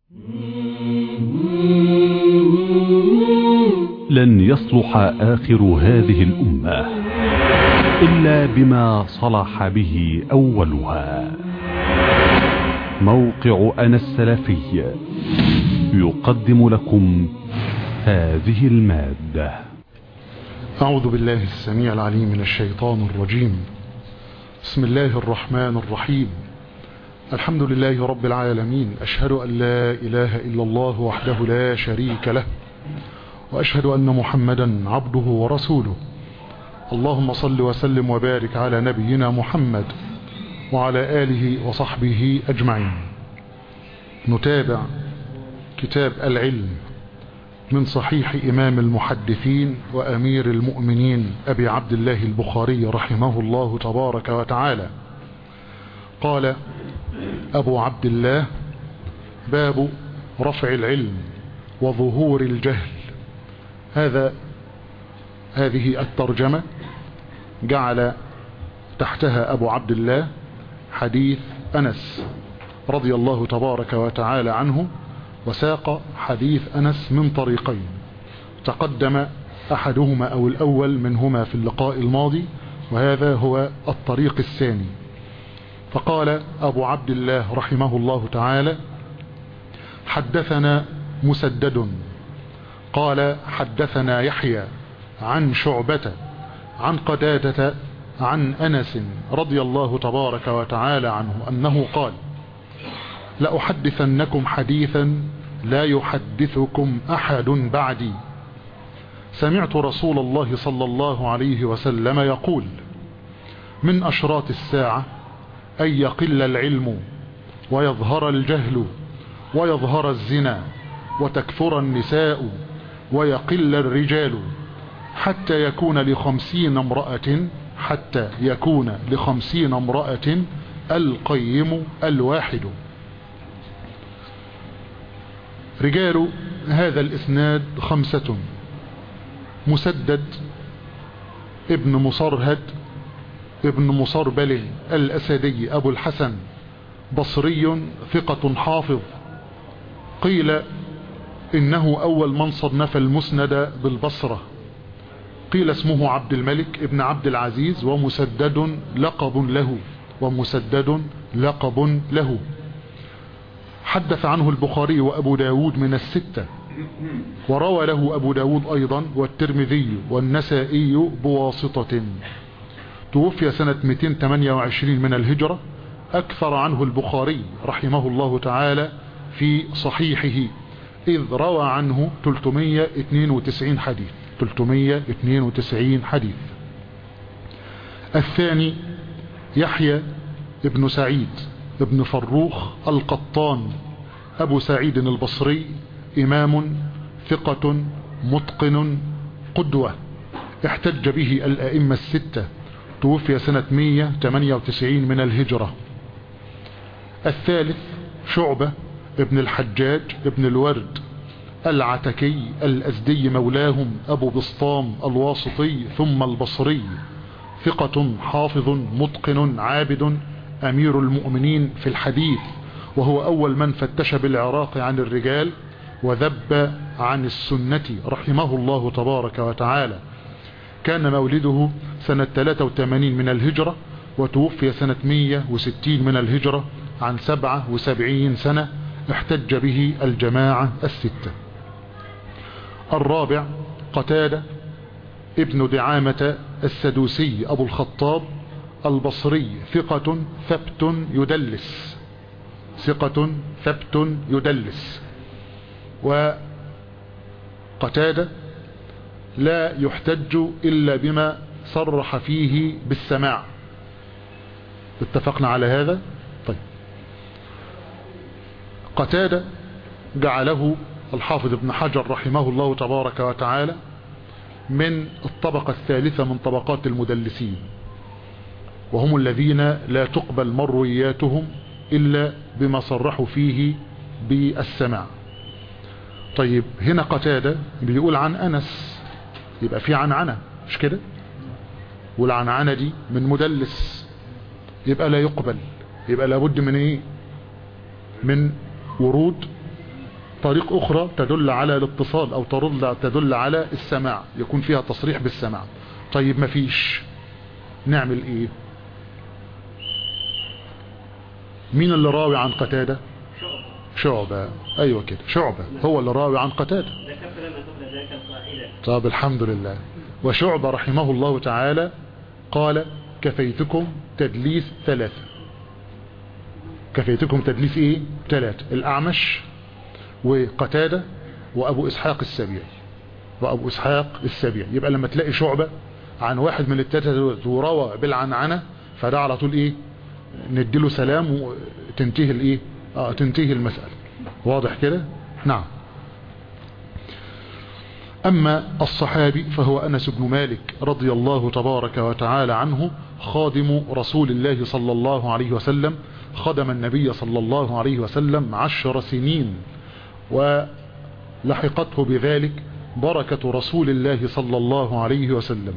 لن يصلح آخر هذه الأمة إلا بما صلح به أولها موقع أنا السلفي يقدم لكم هذه المادة أعوذ بالله السميع العليم من الشيطان الرجيم بسم الله الرحمن الرحيم الحمد لله رب العالمين أشهد أن لا إله إلا الله وحده لا شريك له وأشهد أن محمدا عبده ورسوله اللهم صل وسلم وبارك على نبينا محمد وعلى آله وصحبه أجمعين نتابع كتاب العلم من صحيح إمام المحدثين وأمير المؤمنين أبي عبد الله البخاري رحمه الله تبارك وتعالى قال أبو عبد الله باب رفع العلم وظهور الجهل هذا هذه الترجمة جعل تحتها أبو عبد الله حديث أنس رضي الله تبارك وتعالى عنه وساق حديث أنس من طريقين تقدم أحدهما أو الأول منهما في اللقاء الماضي وهذا هو الطريق الثاني فقال أبو عبد الله رحمه الله تعالى حدثنا مسدد قال حدثنا يحيى عن شعبة عن قتادة عن أنس رضي الله تبارك وتعالى عنه أنه قال لأحدثنكم حديثا لا يحدثكم أحد بعدي سمعت رسول الله صلى الله عليه وسلم يقول من أشراط الساعة أن يقل العلم ويظهر الجهل ويظهر الزنا وتكثر النساء ويقل الرجال حتى يكون لخمسين امرأة حتى يكون لخمسين امرأة القيم الواحد رجال هذا الاسناد خمسة مسدد ابن مصرهد ابن مصربل الأسدي أبو الحسن بصري ثقة حافظ قيل إنه أول من صنف المسند بالبصرة قيل اسمه عبد الملك ابن عبد العزيز ومسدد لقب له ومسدد لقب له حدث عنه البخاري وأبو داود من الستة وروى له أبو داود أيضا والترمذي والنسائي بواسطة توفي سنة 228 من الهجرة أكثر عنه البخاري رحمه الله تعالى في صحيحه إذ روى عنه 392 حديث 392 حديث الثاني يحيى ابن سعيد ابن فروخ القطان أبو سعيد البصري إمام ثقة متقن قدوة احتج به الأئمة الستة توفي سنة 198 من الهجرة الثالث شعبة ابن الحجاج ابن الورد العتكي الأزدي مولاهم أبو بسطام الواسطي ثم البصري ثقة حافظ متقن عابد أمير المؤمنين في الحديث وهو أول من فتش بالعراق عن الرجال وذب عن السنة رحمه الله تبارك وتعالى كان مولده سنة 83 من الهجرة وتوفي سنة 160 من الهجرة عن 77 سنة احتج به الجماعة الستة الرابع قتادة ابن دعامة السدوسي أبو الخطاب البصري ثقة ثبت يدلس ثقة ثبت يدلس وقتادة لا يحتج إلا بما صرح فيه بالسماع اتفقنا على هذا طيب قتادة جعله الحافظ ابن حجر رحمه الله تبارك وتعالى من الطبقة الثالثة من طبقات المدلسين وهم الذين لا تقبل مروياتهم إلا بما صرحوا فيه بالسماع طيب هنا قتادة بيقول عن أنس يبقى في عنعنة مش كده والعنعنة دي من مدلس يبقى لا يقبل يبقى لابد من ايه من ورود طريق أخرى تدل على الاتصال أو تدل, تدل على السماع يكون فيها تصريح بالسماع طيب مفيش نعمل ايه مين اللي راوي عن قتادة شعبة ايوه كده شعبة هو اللي راوي عن قتادة طب الحمد لله وشعبة رحمه الله تعالى قال كفيتكم تدليس ثلاثة كفيتكم تدليس ايه ثلاثة الاعمش وقتادة وابو اسحاق السبيعي وابو اسحاق السبيعي يبقى لما تلاقي شعبة عن واحد من التلاتة وروى بالعنعنة فده على طول ايه نديله سلام وتنتهي الايه اه تنتهي المسألة واضح كده نعم أما الصحابي فهو أنس بن مالك رضي الله تبارك وتعالى عنه خادم رسول الله صلى الله عليه وسلم خدم النبي صلى الله عليه وسلم عشر سنين ولحقته بذلك بركة رسول الله صلى الله عليه وسلم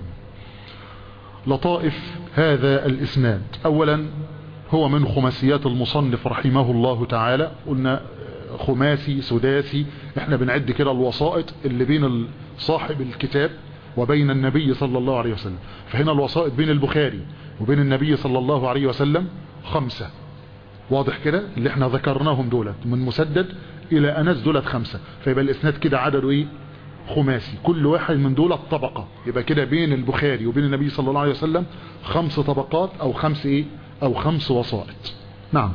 لطائف هذا الإسناد أولا هو من خماسيات المصنف رحمه الله تعالى قلنا خماسي سداسي احنا بنعد كده الوسائط اللي بين صاحب الكتاب وبين النبي صلى الله عليه وسلم فهنا الوسائط بين البخاري وبين النبي صلى الله عليه وسلم خمسة واضح كده اللي احنا ذكرناهم دولت من مسدد الى انس دولت خمسة فيبقى الاسناد كده عدده ايه خماسي كل واحد من دول طبقة يبقى كده بين البخاري وبين النبي صلى الله عليه وسلم خمس طبقات او خمس ايه او خمس وسائط نعم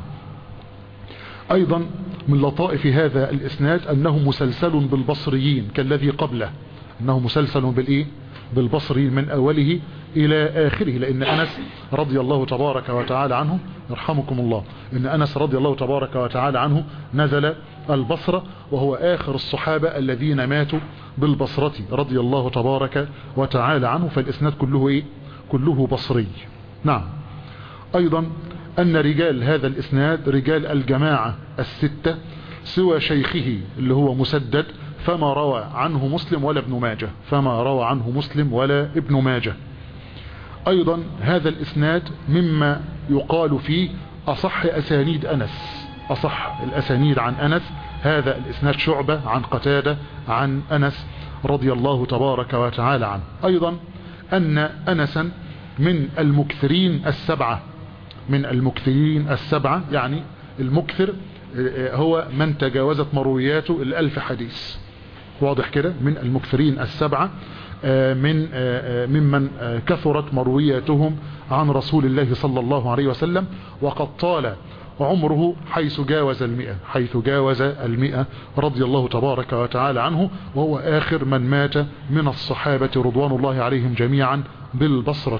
ايضا من لطائف هذا الاسناد انه مسلسل بالبصريين كالذي قبله انه مسلسل بالايه بالبصري من اوله الى اخره لان انس رضي الله تبارك وتعالى عنه يرحمكم الله ان انس رضي الله تبارك وتعالى عنه نزل البصرة وهو اخر الصحابة الذين ماتوا بالبصرة رضي الله تبارك وتعالى عنه فالاسناد كله ايه كله بصري نعم ايضا ان رجال هذا الاسناد رجال الجماعة الستة سوى شيخه اللي هو مسدد فما روى عنه مسلم ولا ابن ماجه فما روى عنه مسلم ولا ابن ماجه ايضا هذا الاسناد مما يقال فيه اصح اسانيد انس اصح الاسانيد عن انس هذا الاسناد شعبة عن قتادة عن انس رضي الله تبارك وتعالى عنه ايضا ان انسا من المكثرين السبعة من المكثرين السبعة يعني المكثر هو من تجاوزت مروياته الالف حديث واضح كده من المكثرين السبعة من ممن كثرت مروياتهم عن رسول الله صلى الله عليه وسلم وقد طال عمره حيث جاوز المئة حيث جاوز المئة رضي الله تبارك وتعالى عنه وهو آخر من مات من الصحابة رضوان الله عليهم جميعا بالبصرة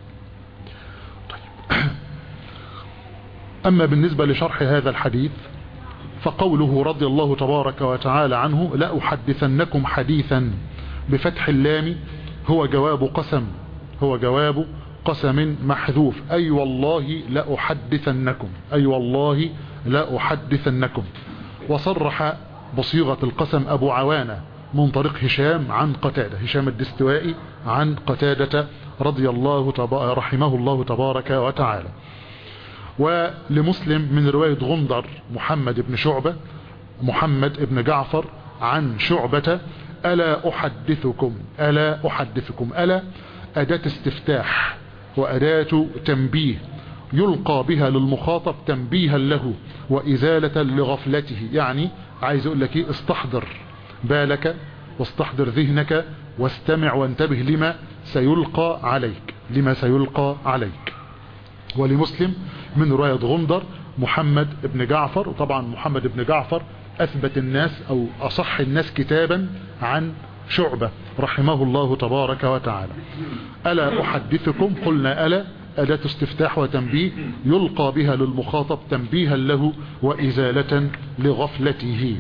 طيب. أما بالنسبة لشرح هذا الحديث فقوله رضي الله تبارك وتعالى عنه لا أحدثنكم حديثا بفتح اللام هو جواب قسم هو جواب قسم محذوف أي والله لا أحدثنكم أي والله لا أحدثنكم وصرح بصيغة القسم أبو عوانة من طريق هشام عن قتادة هشام الدستوائي عن قتادة رضي الله تبا رحمه الله تبارك وتعالى ولمسلم من رواية غندر محمد بن شعبة محمد بن جعفر عن شعبة ألا أحدثكم ألا أحدثكم ألا أداة استفتاح وأداة تنبيه يلقى بها للمخاطب تنبيها له وإزالة لغفلته يعني عايز أقول لك استحضر بالك واستحضر ذهنك واستمع وانتبه لما سيلقى عليك لما سيلقى عليك ولمسلم من رواية غندر محمد بن جعفر وطبعا محمد بن جعفر أثبت الناس أو أصح الناس كتابا عن شعبة رحمه الله تبارك وتعالى ألا أحدثكم قلنا ألا أداة استفتاح وتنبيه يلقى بها للمخاطب تنبيها له وإزالة لغفلته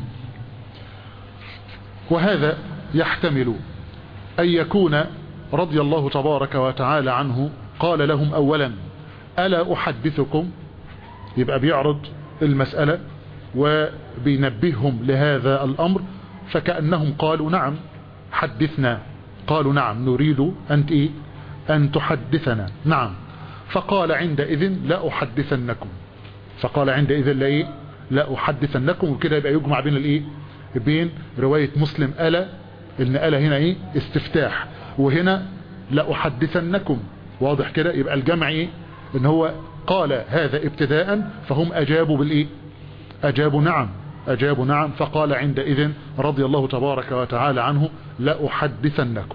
وهذا يحتمل أن يكون رضي الله تبارك وتعالى عنه قال لهم أولا ألا أحدثكم يبقى بيعرض المسألة وبينبههم لهذا الأمر فكأنهم قالوا نعم حدثنا قالوا نعم نريد أن, إيه؟ أن تحدثنا نعم فقال عندئذ لا أحدثنكم فقال عندئذ لا إيه لا أحدثنكم وكده يبقى يجمع بين الإيه بين رواية مسلم ألا ان ألا هنا ايه استفتاح وهنا لأحدثنكم واضح كده يبقى الجمع ايه ان هو قال هذا ابتداء فهم اجابوا بالايه اجابوا نعم اجابوا نعم فقال عندئذ رضي الله تبارك وتعالى عنه لأحدثنكم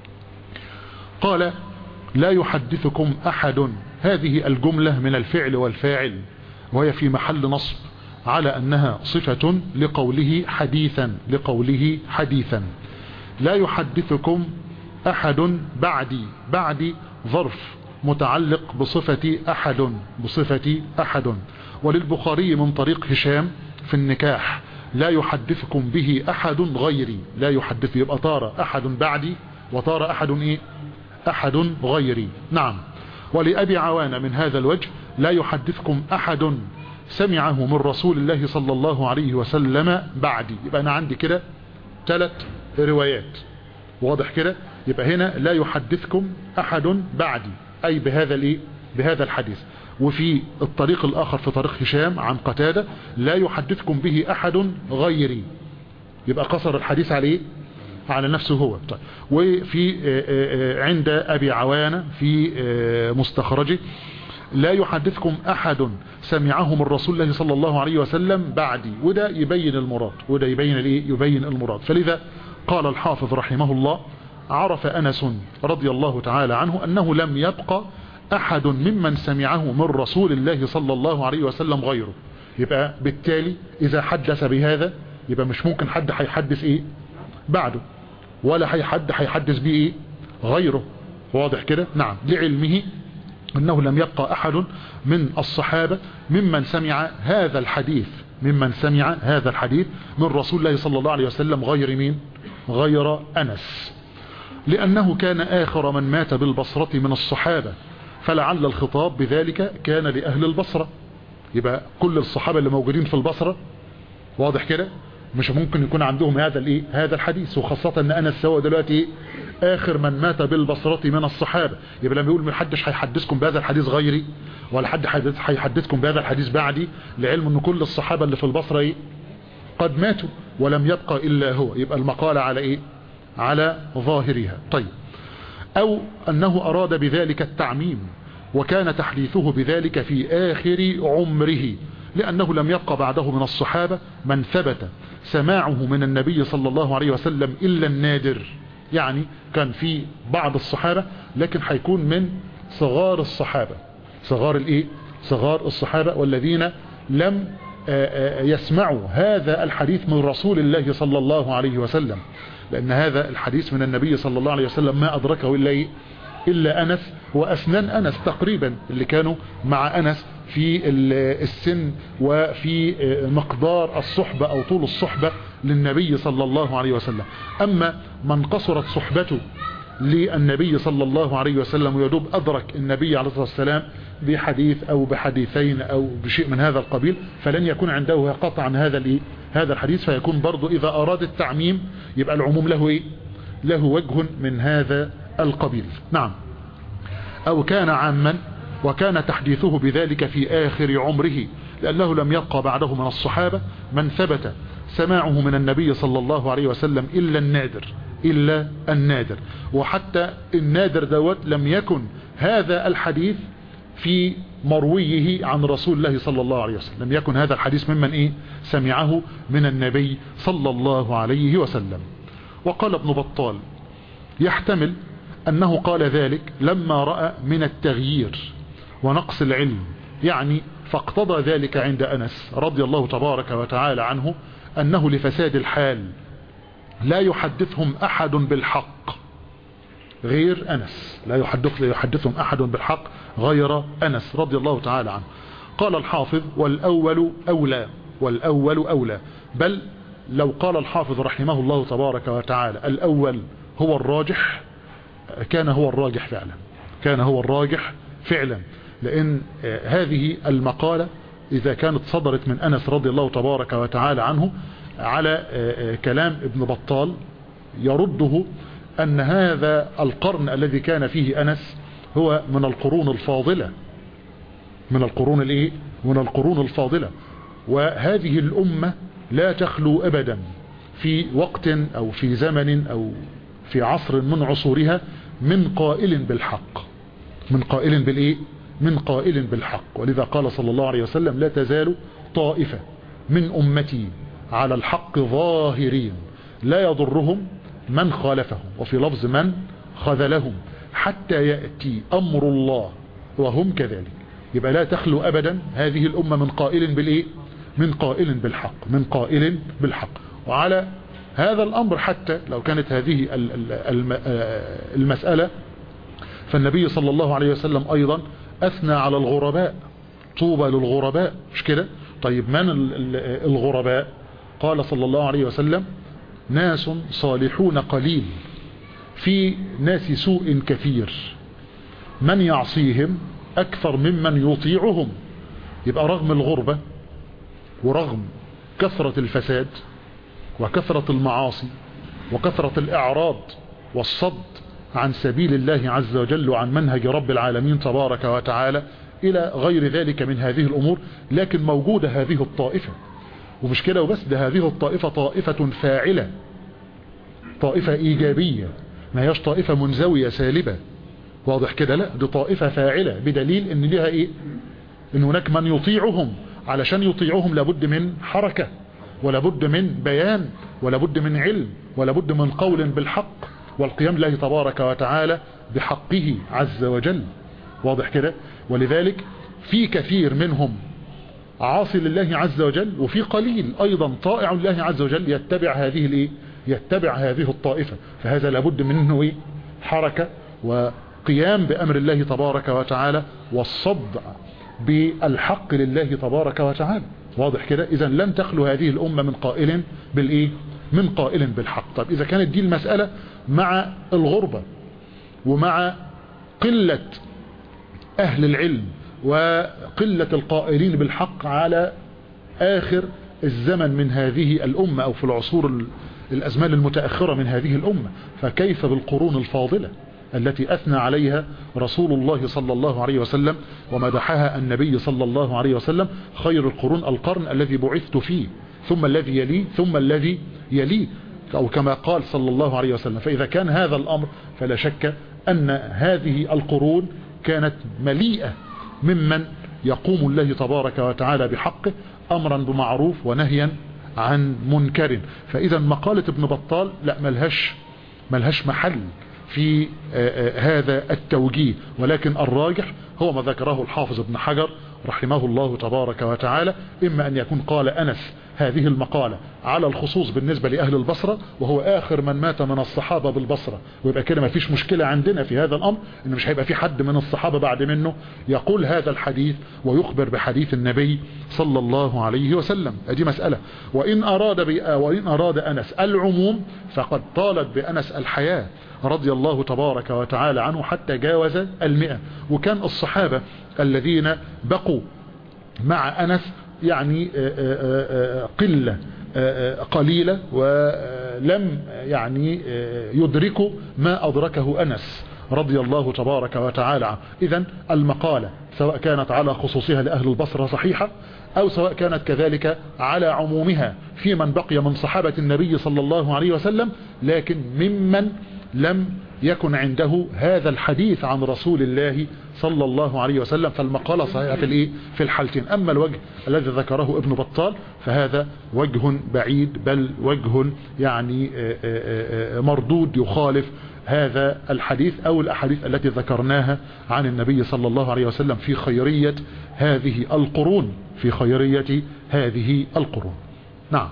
قال لا يحدثكم احد هذه الجملة من الفعل والفاعل وهي في محل نصب على انها صفة لقوله حديثا لقوله حديثا لا يحدثكم احد بعدي بعدي ظرف متعلق بصفة احد بصفة احد وللبخاري من طريق هشام في النكاح لا يحدثكم به احد غيري لا يحدث يبقى طار احد بعدي وطار احد ايه احد غيري نعم ولأبي عوان من هذا الوجه لا يحدثكم احد سمعه من رسول الله صلى الله عليه وسلم بعدي يبقى انا عندي كده ثلاث روايات واضح كده يبقى هنا لا يحدثكم احد بعدي اي بهذا الايه بهذا الحديث وفي الطريق الاخر في طريق هشام عن قتادة لا يحدثكم به احد غيري يبقى قصر الحديث عليه على نفسه هو طيب وفي عند ابي عوانة في مستخرجه لا يحدثكم احد سمعه من رسول الله صلى الله عليه وسلم بعدي وده يبين المراد وده يبين الايه يبين المراد فلذا قال الحافظ رحمه الله عرف انس رضي الله تعالى عنه انه لم يبقى احد ممن سمعه من رسول الله صلى الله عليه وسلم غيره يبقى بالتالي اذا حدث بهذا يبقى مش ممكن حد هيحدث ايه بعده ولا هي حد هيحدث به ايه غيره واضح كده نعم لعلمه انه لم يبقى احد من الصحابة ممن سمع هذا الحديث ممن سمع هذا الحديث من رسول الله صلى الله عليه وسلم غير مين غير انس لانه كان اخر من مات بالبصرة من الصحابة فلعل الخطاب بذلك كان لأهل البصرة يبقى كل الصحابة اللي موجودين في البصرة واضح كده مش ممكن يكون عندهم هذا الايه هذا الحديث وخاصة ان انس هو دلوقتي ايه اخر من مات بالبصرة من الصحابة يبقى لما يقول محدش هيحدثكم بهذا الحديث غيري ولا حد هيحدثكم بهذا الحديث بعدي لعلم ان كل الصحابة اللي في البصرة ايه قد ماتوا ولم يبقى الا هو يبقى المقالة على ايه على ظاهرها طيب او انه اراد بذلك التعميم وكان تحديثه بذلك في اخر عمره لانه لم يبقى بعده من الصحابة من ثبت سماعه من النبي صلى الله عليه وسلم الا النادر يعني كان في بعض الصحابة لكن هيكون من صغار الصحابة صغار الايه صغار الصحابة والذين لم يسمعوا هذا الحديث من رسول الله صلى الله عليه وسلم لأن هذا الحديث من النبي صلى الله عليه وسلم ما أدركه إلا إيه؟ إلا أنس وأسنان أنس تقريبا اللي كانوا مع أنس في السن وفي مقدار الصحبة أو طول الصحبة للنبي صلى الله عليه وسلم أما من قصرت صحبته للنبي صلى الله عليه وسلم ويدوب أدرك النبي عليه الصلاة والسلام بحديث أو بحديثين أو بشيء من هذا القبيل فلن يكون عنده قطعا هذا هذا الحديث فيكون برضو إذا أراد التعميم يبقى العموم له إيه؟ له وجه من هذا القبيل نعم أو كان عاما وكان تحديثه بذلك في آخر عمره لأنه لم يبقى بعده من الصحابة من ثبت سماعه من النبي صلى الله عليه وسلم إلا النادر إلا النادر وحتى النادر دوت لم يكن هذا الحديث في مرويه عن رسول الله صلى الله عليه وسلم لم يكن هذا الحديث ممن إيه سمعه من النبي صلى الله عليه وسلم وقال ابن بطال يحتمل أنه قال ذلك لما رأى من التغيير ونقص العلم يعني فاقتضى ذلك عند أنس رضي الله تبارك وتعالى عنه أنه لفساد الحال لا يحدثهم أحد بالحق غير أنس لا يحدث لا يحدثهم أحد بالحق غير أنس رضي الله تعالى عنه قال الحافظ والأول أولى والأول أولى بل لو قال الحافظ رحمه الله تبارك وتعالى الأول هو الراجح كان هو الراجح فعلا كان هو الراجح فعلا لأن هذه المقالة إذا كانت صدرت من أنس رضي الله تبارك وتعالى عنه على كلام ابن بطال يرده أن هذا القرن الذي كان فيه أنس هو من القرون الفاضلة من القرون الايه من القرون الفاضلة وهذه الأمة لا تخلو أبدا في وقت او في زمن او في عصر من عصورها من قائل بالحق من قائل بالايه من قائل بالحق ولذا قال صلى الله عليه وسلم لا تزال طائفة من امتي على الحق ظاهرين لا يضرهم من خالفهم وفي لفظ من خذلهم حتى يأتي امر الله وهم كذلك يبقى لا تخلو ابدا هذه الامة من قائل بالايه من قائل بالحق من قائل بالحق وعلى هذا الامر حتى لو كانت هذه المسألة فالنبي صلى الله عليه وسلم ايضا اثنى على الغرباء طوبى للغرباء مش كده طيب من الغرباء قال صلى الله عليه وسلم ناس صالحون قليل في ناس سوء كثير من يعصيهم اكثر ممن يطيعهم يبقى رغم الغربة ورغم كثرة الفساد وكثرة المعاصي وكثرة الاعراض والصد عن سبيل الله عز وجل وعن منهج رب العالمين تبارك وتعالى الى غير ذلك من هذه الامور لكن موجودة هذه الطائفة ومش كده وبس ده هذه الطائفة طائفة فاعلة طائفة ايجابية ما هيش طائفة منزوية سالبة واضح كده لا دي طائفة فاعلة بدليل ان لها ايه ان هناك من يطيعهم علشان يطيعهم لابد من حركة ولابد من بيان ولابد من علم ولابد من قول بالحق والقيام الله تبارك وتعالى بحقه عز وجل واضح كده ولذلك في كثير منهم عاصي لله عز وجل وفي قليل ايضا طائع الله عز وجل يتبع هذه الايه يتبع هذه الطائفة فهذا لابد منه ايه حركة وقيام بامر الله تبارك وتعالى والصدع بالحق لله تبارك وتعالى واضح كده اذا لن تخلو هذه الامة من قائل بالايه من قائل بالحق طب اذا كانت دي المسألة مع الغربة ومع قلة اهل العلم وقلة القائلين بالحق على اخر الزمن من هذه الامة او في العصور الازمان المتأخرة من هذه الامة فكيف بالقرون الفاضلة التي اثنى عليها رسول الله صلى الله عليه وسلم ومدحها النبي صلى الله عليه وسلم خير القرون القرن الذي بعثت فيه ثم الذي يليه ثم الذي يليه او كما قال صلى الله عليه وسلم فاذا كان هذا الامر فلا شك ان هذه القرون كانت مليئة ممن يقوم الله تبارك وتعالى بحقه امرا بمعروف ونهيا عن منكر فاذا مقالة ابن بطال لا ملهش ملهش محل في هذا التوجيه ولكن الراجح هو ما ذكره الحافظ ابن حجر رحمه الله تبارك وتعالى إما أن يكون قال أنس هذه المقالة على الخصوص بالنسبة لأهل البصرة وهو آخر من مات من الصحابة بالبصرة ويبقى كده ما فيش مشكلة عندنا في هذا الأمر إن مش هيبقى في حد من الصحابة بعد منه يقول هذا الحديث ويخبر بحديث النبي صلى الله عليه وسلم ادي مسألة وإن أراد, وإن أراد أنس العموم فقد طالت بأنس الحياة رضي الله تبارك وتعالى عنه حتى جاوز المئة وكان الصحابة الذين بقوا مع أنس يعني قلة قليلة ولم يعني يدركوا ما أدركه أنس رضي الله تبارك وتعالى عنه إذا المقالة سواء كانت على خصوصها لأهل البصرة صحيحة أو سواء كانت كذلك على عمومها في من بقي من صحابة النبي صلى الله عليه وسلم لكن ممن لم يكن عنده هذا الحديث عن رسول الله صلى الله عليه وسلم فالمقالة صحيحة في الايه في الحالتين اما الوجه الذي ذكره ابن بطال فهذا وجه بعيد بل وجه يعني مردود يخالف هذا الحديث او الاحاديث التي ذكرناها عن النبي صلى الله عليه وسلم في خيرية هذه القرون في خيرية هذه القرون نعم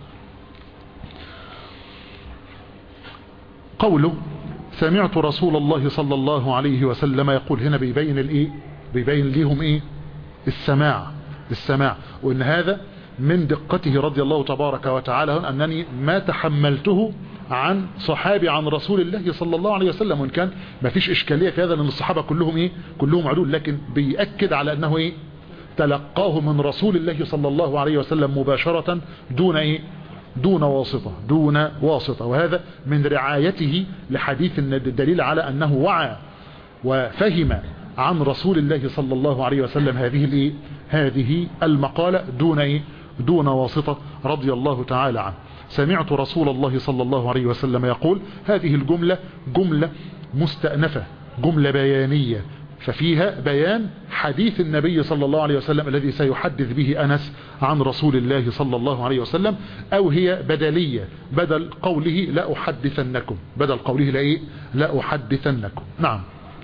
قوله سمعت رسول الله صلى الله عليه وسلم يقول هنا بيبين الايه بيبين ليهم ايه السماع السماع وان هذا من دقته رضي الله تبارك وتعالى انني ما تحملته عن صحابي عن رسول الله صلى الله عليه وسلم وان كان ما فيش اشكالية في هذا لان الصحابة كلهم ايه كلهم عدول لكن بيأكد على انه ايه تلقاه من رسول الله صلى الله عليه وسلم مباشرة دون ايه دون واسطة دون واسطة وهذا من رعايته لحديث الدليل على أنه وعى وفهم عن رسول الله صلى الله عليه وسلم هذه الايه هذه المقالة دون ايه دون واسطة رضي الله تعالى عنه سمعت رسول الله صلى الله عليه وسلم يقول هذه الجملة جملة مستأنفة جملة بيانية ففيها بيان حديث النبي صلى الله عليه وسلم الذي سيحدث به أنس عن رسول الله صلى الله عليه وسلم أو هي بدلية بدل قوله لا أحدثنكم بدل قوله لا, إيه؟ لا أحدثنكم نعم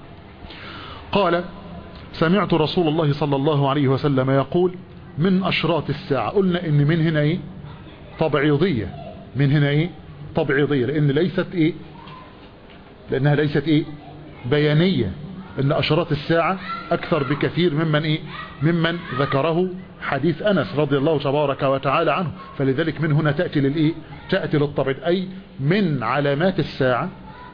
قال سمعت رسول الله صلى الله عليه وسلم يقول من أشراط الساعة قلنا إن من هنا إيه تبعيضية من هنا إيه تبعيضية لأن ليست إيه لأنها ليست إيه بيانية ان اشراط الساعة اكثر بكثير ممن ايه ممن ذكره حديث انس رضي الله تبارك وتعالى عنه فلذلك من هنا تأتي للايه تأتي للطبع اي من علامات الساعة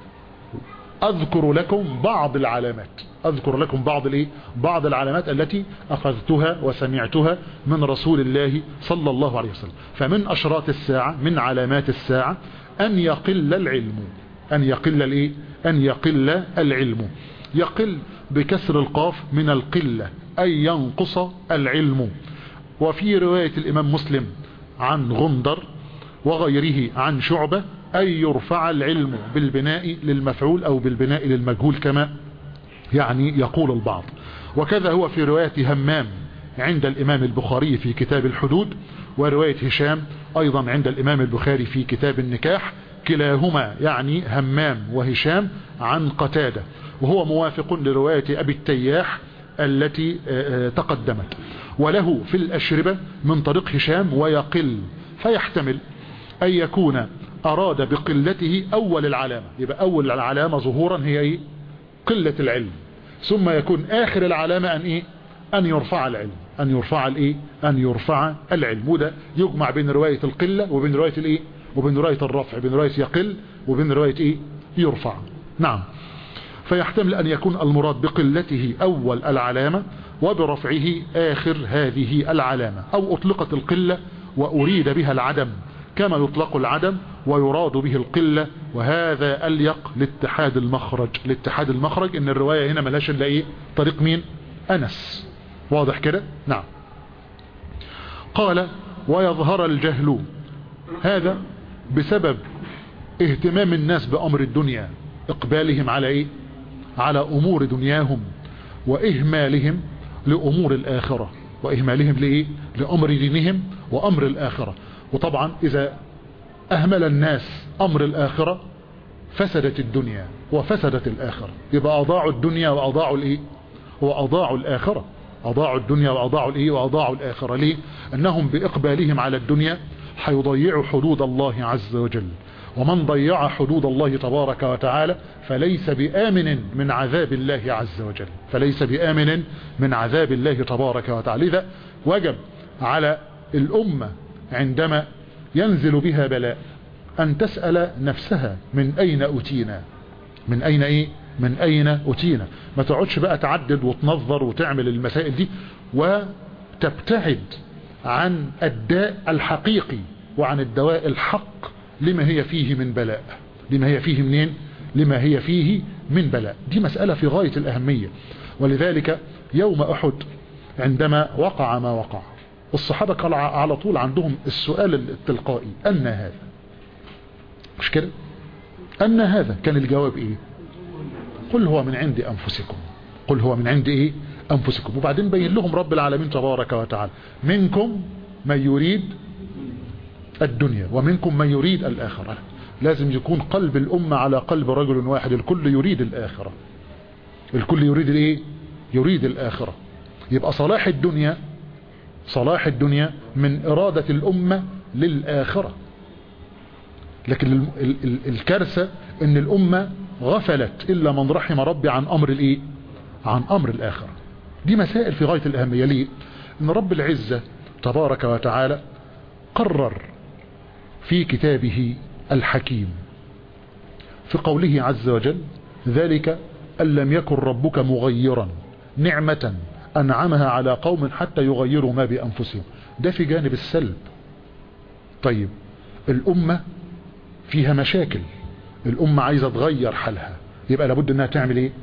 اذكر لكم بعض العلامات اذكر لكم بعض الايه بعض العلامات التي اخذتها وسمعتها من رسول الله صلى الله عليه وسلم فمن اشراط الساعة من علامات الساعة ان يقل العلم ان يقل الايه ان يقل العلم يقل بكسر القاف من القلة أي ينقص العلم وفي رواية الإمام مسلم عن غندر وغيره عن شعبة أي يرفع العلم بالبناء للمفعول أو بالبناء للمجهول كما يعني يقول البعض وكذا هو في رواية همام عند الإمام البخاري في كتاب الحدود ورواية هشام أيضا عند الإمام البخاري في كتاب النكاح كلاهما يعني همام وهشام عن قتادة وهو موافق لرواية أبي التياح التي تقدمت وله في الأشربة من طريق هشام ويقل فيحتمل أن يكون أراد بقلته أول العلامة يبقى أول العلامة ظهورا هي إيه؟ قلة العلم ثم يكون آخر العلامة أن إيه؟ أن يرفع العلم أن يرفع الإيه؟ أن يرفع العلم وده يجمع بين رواية القلة وبين رواية الإيه؟ وبين رواية الرفع بين رواية يقل وبين رواية إيه؟ يرفع نعم فيحتمل أن يكون المراد بقلته أول العلامة وبرفعه آخر هذه العلامة أو أطلقت القلة وأريد بها العدم كما يطلق العدم ويراد به القلة وهذا أليق لاتحاد المخرج لاتحاد المخرج ان الرواية هنا ملاش الا ايه طريق مين أنس واضح كده نعم قال ويظهر الجهل هذا بسبب اهتمام الناس بأمر الدنيا اقبالهم على ايه على امور دنياهم واهمالهم لامور الاخرة واهمالهم لايه لامر دينهم وامر الاخرة وطبعا اذا اهمل الناس امر الاخرة فسدت الدنيا وفسدت الاخرة يبقى اضاعوا الدنيا واضاعوا الايه واضاعوا الاخرة اضاعوا الدنيا واضاعوا الايه واضاعوا الاخرة ليه انهم باقبالهم على الدنيا حيضيعوا حدود الله عز وجل ومن ضيع حدود الله تبارك وتعالى فليس بآمن من عذاب الله عز وجل فليس بآمن من عذاب الله تبارك وتعالى لذا وجب على الأمة عندما ينزل بها بلاء أن تسأل نفسها من أين أتينا من أين إيه من أين أتينا ما تقعدش بقى تعدد وتنظر وتعمل المسائل دي وتبتعد عن الداء الحقيقي وعن الدواء الحق لما هي فيه من بلاء لما هي فيه منين لما هي فيه من بلاء دي مسألة في غاية الأهمية ولذلك يوم أحد عندما وقع ما وقع الصحابة قال على طول عندهم السؤال التلقائي أن هذا مش كده أن هذا كان الجواب إيه قل هو من عند أنفسكم قل هو من عند إيه أنفسكم وبعدين بين لهم رب العالمين تبارك وتعالى منكم من يريد الدنيا ومنكم من يريد الآخرة لازم يكون قلب الأمة على قلب رجل واحد الكل يريد الآخرة الكل يريد الايه يريد الآخرة يبقى صلاح الدنيا صلاح الدنيا من إرادة الأمة للآخرة لكن الكارثة ان الأمة غفلت إلا من رحم ربي عن أمر الايه عن أمر الآخرة دي مسائل في غاية الأهمية ليه ان رب العزة تبارك وتعالى قرر في كتابه الحكيم في قوله عز وجل ذلك أن لم يكن ربك مغيرا نعمة أنعمها على قوم حتى يغيروا ما بأنفسهم ده في جانب السلب طيب الأمة فيها مشاكل الأمة عايزة تغير حالها يبقى لابد أنها تعمل إيه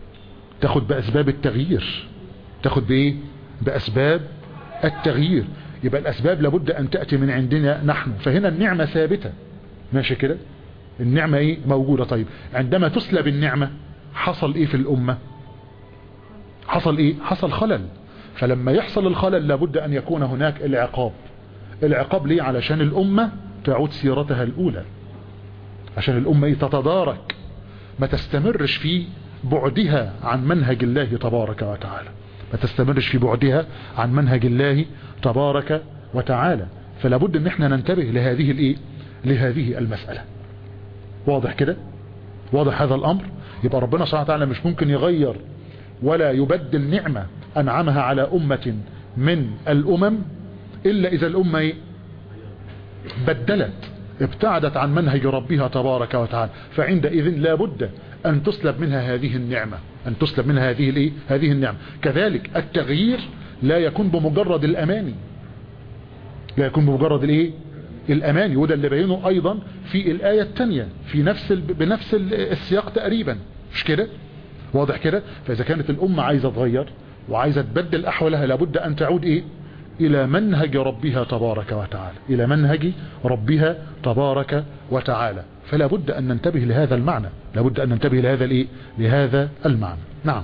تاخد بأسباب التغيير تاخد بإيه بأسباب التغيير يبقى الاسباب لابد ان تأتي من عندنا نحن فهنا النعمة ثابتة ماشي كده النعمة ايه موجودة طيب عندما تسلب النعمة حصل ايه في الامة حصل ايه حصل خلل فلما يحصل الخلل لابد ان يكون هناك العقاب العقاب ليه علشان الامة تعود سيرتها الاولى عشان الامة ايه تتدارك ما تستمرش في بعدها عن منهج الله تبارك وتعالى ما تستمرش في بعدها عن منهج الله تبارك وتعالى فلا بد ان احنا ننتبه لهذه الايه لهذه المسألة واضح كده واضح هذا الامر يبقى ربنا سبحانه وتعالى مش ممكن يغير ولا يبدل نعمة انعمها على امة من الامم الا اذا الامة ايه بدلت ابتعدت عن منهج ربها تبارك وتعالى فعندئذ لا بد ان تسلب منها هذه النعمة ان تسلب منها هذه الايه هذه النعمة كذلك التغيير لا يكون بمجرد الاماني لا يكون بمجرد الايه الاماني وده اللي بينه ايضا في الاية الثانية في نفس ال... بنفس السياق تقريبا مش كده واضح كده فاذا كانت الامة عايزة تغير وعايزة تبدل احوالها لابد ان تعود ايه الى منهج ربها تبارك وتعالى الى منهج ربها تبارك وتعالى فلا بد ان ننتبه لهذا المعنى لا بد ان ننتبه لهذا الايه لهذا المعنى نعم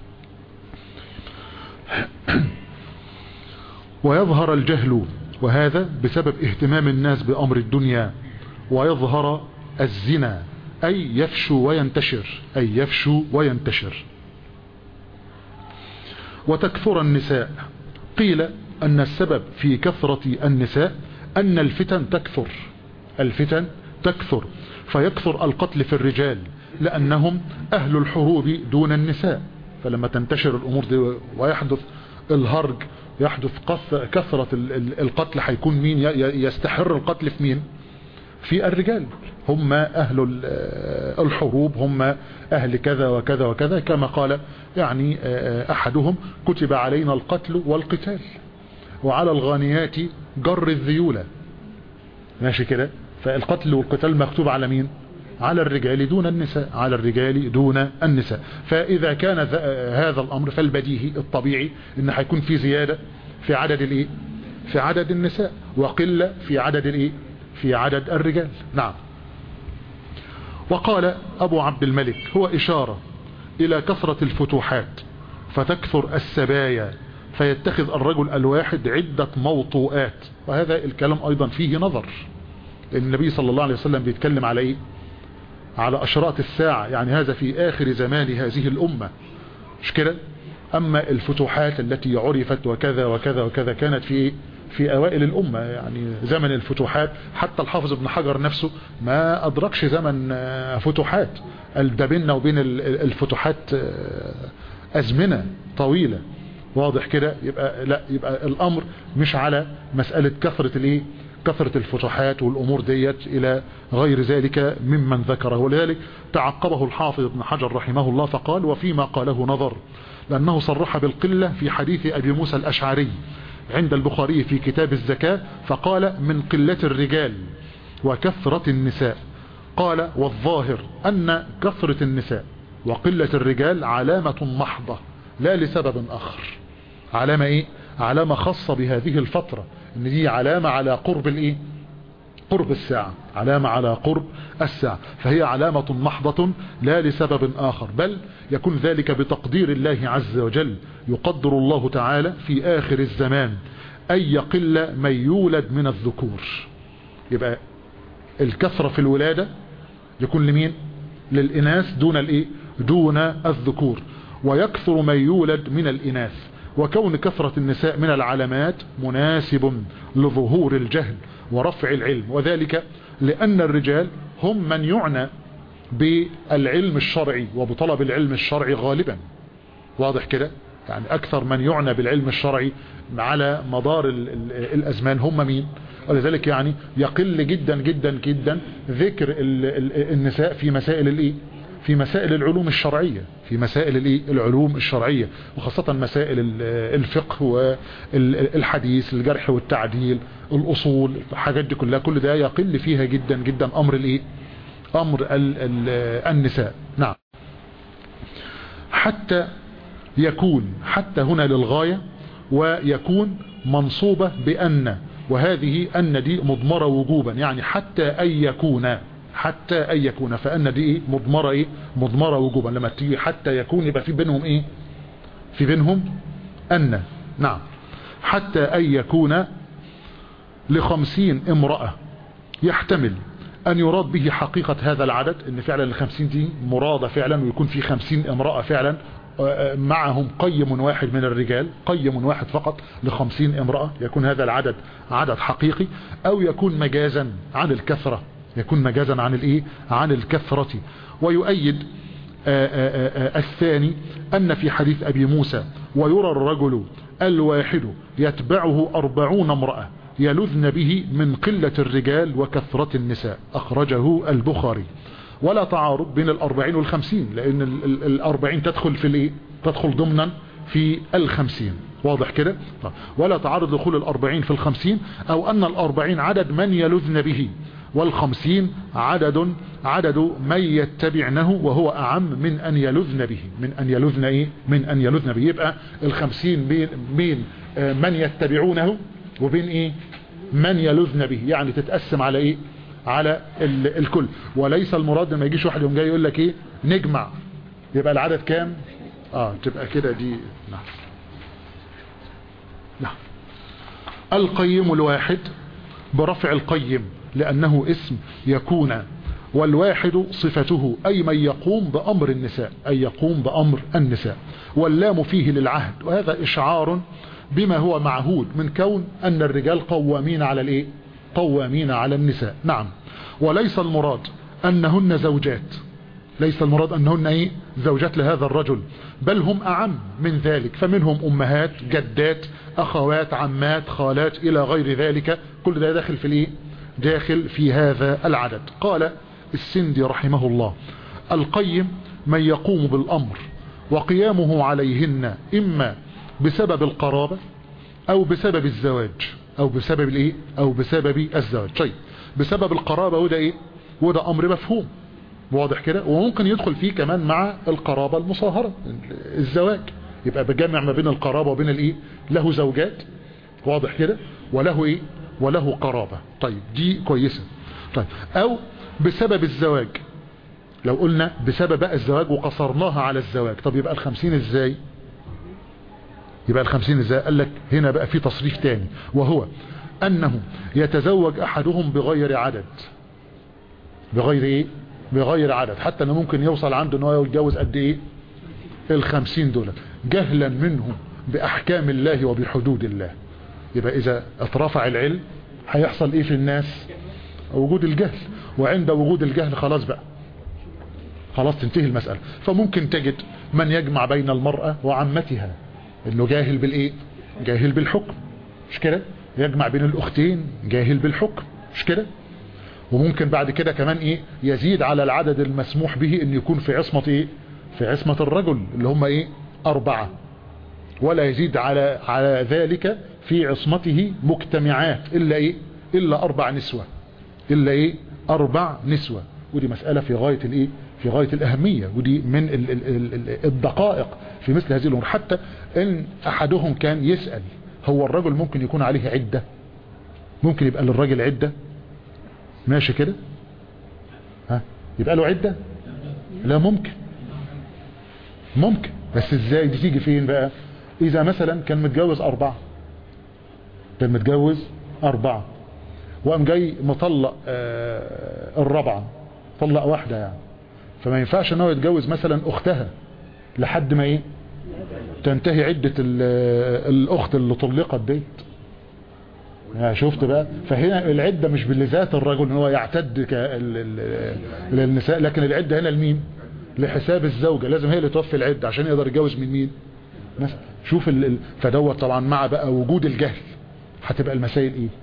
ويظهر الجهل وهذا بسبب اهتمام الناس بامر الدنيا ويظهر الزنا اي يفشو وينتشر اي يفشو وينتشر وتكثر النساء قيل ان السبب في كثرة النساء ان الفتن تكثر الفتن تكثر فيكثر القتل في الرجال لانهم اهل الحروب دون النساء فلما تنتشر الامور دي ويحدث الهرج يحدث كثرة القتل هيكون مين يستحر القتل في مين في الرجال هم اهل الحروب هم اهل كذا وكذا وكذا كما قال يعني احدهم كتب علينا القتل والقتال وعلى الغانيات جر الذيولة ماشي كده فالقتل والقتال مكتوب على مين على الرجال دون النساء على الرجال دون النساء فإذا كان هذا الأمر فالبديهي الطبيعي إن هيكون في زيادة في عدد الإيه في عدد النساء وقلة في عدد الإيه في عدد الرجال نعم وقال أبو عبد الملك هو إشارة إلى كثرة الفتوحات فتكثر السبايا فيتخذ الرجل الواحد عدة موطوءات وهذا الكلام أيضا فيه نظر النبي صلى الله عليه وسلم بيتكلم على إيه على أشراط الساعة يعني هذا في آخر زمان هذه الأمة مش كده أما الفتوحات التي عرفت وكذا وكذا وكذا كانت في في أوائل الأمة يعني زمن الفتوحات حتى الحافظ ابن حجر نفسه ما أدركش زمن فتوحات ده بيننا وبين الفتوحات أزمنة طويلة واضح كده يبقى لا يبقى الأمر مش على مسألة كثرة الايه كثرة الفتوحات والأمور ديت إلى غير ذلك ممن ذكره ولذلك تعقبه الحافظ ابن حجر رحمه الله فقال وفيما قاله نظر لأنه صرح بالقلة في حديث أبي موسى الأشعري عند البخاري في كتاب الزكاة فقال من قلة الرجال وكثرة النساء قال والظاهر أن كثرة النساء وقلة الرجال علامة محضة لا لسبب آخر علامة إيه؟ علامة خاصة بهذه الفترة ان دي علامة على قرب الايه قرب الساعة علامة على قرب الساعة فهي علامة محضة لا لسبب آخر بل يكون ذلك بتقدير الله عز وجل يقدر الله تعالى في آخر الزمان أن يقل من يولد من الذكور يبقى الكثرة في الولادة يكون لمين للإناث دون الإيه دون الذكور ويكثر من يولد من الإناث وكون كثرة النساء من العلامات مناسب لظهور الجهل ورفع العلم وذلك لأن الرجال هم من يعنى بالعلم الشرعي وبطلب العلم الشرعي غالبا واضح كده يعني أكثر من يعنى بالعلم الشرعي على مدار الأزمان هم مين ولذلك يعني يقل جدا جدا جدا ذكر النساء في مسائل الايه في مسائل العلوم الشرعية في مسائل الايه العلوم الشرعية وخاصة مسائل الفقه والحديث الجرح والتعديل الأصول الحاجات دي كلها كل ده يقل فيها جدا جدا أمر الايه أمر ال ال النساء نعم حتى يكون حتى هنا للغاية ويكون منصوبة بأن وهذه أن دي مضمرة وجوبا يعني حتى أن يكون حتى أن يكون فأن دي إيه مضمرة إيه مضمرة وجوبا لما تيجي حتى يكون يبقى في بينهم إيه في بينهم أن نعم حتى أن يكون لخمسين امرأة يحتمل أن يراد به حقيقة هذا العدد أن فعلا الخمسين دي مرادة فعلا ويكون في خمسين امرأة فعلا معهم قيم واحد من الرجال قيم واحد فقط لخمسين امرأة يكون هذا العدد عدد حقيقي أو يكون مجازا عن الكثرة يكون مجازا عن الايه عن الكثرة ويؤيد آآ آآ الثاني أن في حديث أبي موسى ويرى الرجل الواحد يتبعه أربعون امرأة يلذن به من قلة الرجال وكثرة النساء أخرجه البخاري ولا تعارض بين الأربعين والخمسين لأن الأربعين تدخل في الإيه تدخل ضمنا في الخمسين واضح كده ولا تعارض دخول الأربعين في الخمسين أو أن الأربعين عدد من يلذن به والخمسين عدد عدد من يتبعنه وهو أعم من أن يلذن به من أن يلذن إيه من أن يلذن به يبقى الخمسين بين, بين من يتبعونه وبين إيه من يلذن به يعني تتقسم على إيه على الكل وليس المراد لما يجيش واحد يوم جاي يقول لك إيه نجمع يبقى العدد كام اه تبقى كده دي نعم نعم القيم الواحد برفع القيم لأنه اسم يكون والواحد صفته أي من يقوم بأمر النساء أي يقوم بأمر النساء واللام فيه للعهد وهذا إشعار بما هو معهود من كون أن الرجال قوامين على الإيه؟ قوامين على النساء نعم وليس المراد أنهن زوجات ليس المراد أنهن إيه؟ زوجات لهذا الرجل بل هم أعم من ذلك فمنهم أمهات جدات أخوات عمات خالات إلى غير ذلك كل ده داخل في الإيه؟ داخل في هذا العدد قال السندي رحمه الله القيم من يقوم بالأمر وقيامه عليهن إما بسبب القرابة أو بسبب الزواج أو بسبب الإيه أو بسبب الزواج طيب بسبب القرابة وده إيه وده أمر مفهوم واضح كده وممكن يدخل فيه كمان مع القرابة المصاهرة الزواج يبقى بجمع ما بين القرابة وبين الإيه له زوجات واضح كده وله إيه وله قرابة طيب دي كويسة طيب او بسبب الزواج لو قلنا بسبب بقى الزواج وقصرناها على الزواج طب يبقى الخمسين ازاي يبقى الخمسين ازاي قال لك هنا بقى في تصريف تاني وهو انه يتزوج احدهم بغير عدد بغير ايه بغير عدد حتى انه ممكن يوصل عنده ان هو يتجوز قد ايه الخمسين دول جهلا منه باحكام الله وبحدود الله يبقى اذا اترفع العلم هيحصل ايه في الناس وجود الجهل وعند وجود الجهل خلاص بقى خلاص تنتهي المسألة فممكن تجد من يجمع بين المرأة وعمتها انه جاهل بالايه جاهل بالحكم مش كده يجمع بين الاختين جاهل بالحكم مش كده وممكن بعد كده كمان ايه يزيد على العدد المسموح به ان يكون في عصمة ايه في عصمة الرجل اللي هم ايه اربعة ولا يزيد على على ذلك في عصمته مجتمعات الا ايه الا اربع نسوة الا ايه اربع نسوة ودي مسألة في غاية الايه في غاية الاهمية ودي من ال ال ال الدقائق في مثل هذه الامور حتى ان احدهم كان يسأل هو الرجل ممكن يكون عليه عدة ممكن يبقى للراجل عدة ماشي كده ها يبقى له عدة لا ممكن ممكن بس ازاي دي تيجي فين بقى اذا مثلا كان متجوز اربعة كان متجوز اربعة وقام جاي مطلق آه الرابعة طلق واحدة يعني فما ينفعش ان هو يتجوز مثلا اختها لحد ما ايه تنتهي عدة الاخت اللي طلقت ديت يعني شفت بقى فهنا العدة مش بالذات الرجل ان هو يعتد للنساء لكن العدة هنا لمين لحساب الزوجة لازم هي اللي توفي العدة عشان يقدر يتجوز من مين مثلا شوف ال... فدوت طبعا مع بقى وجود الجهل هتبقى المسائل ايه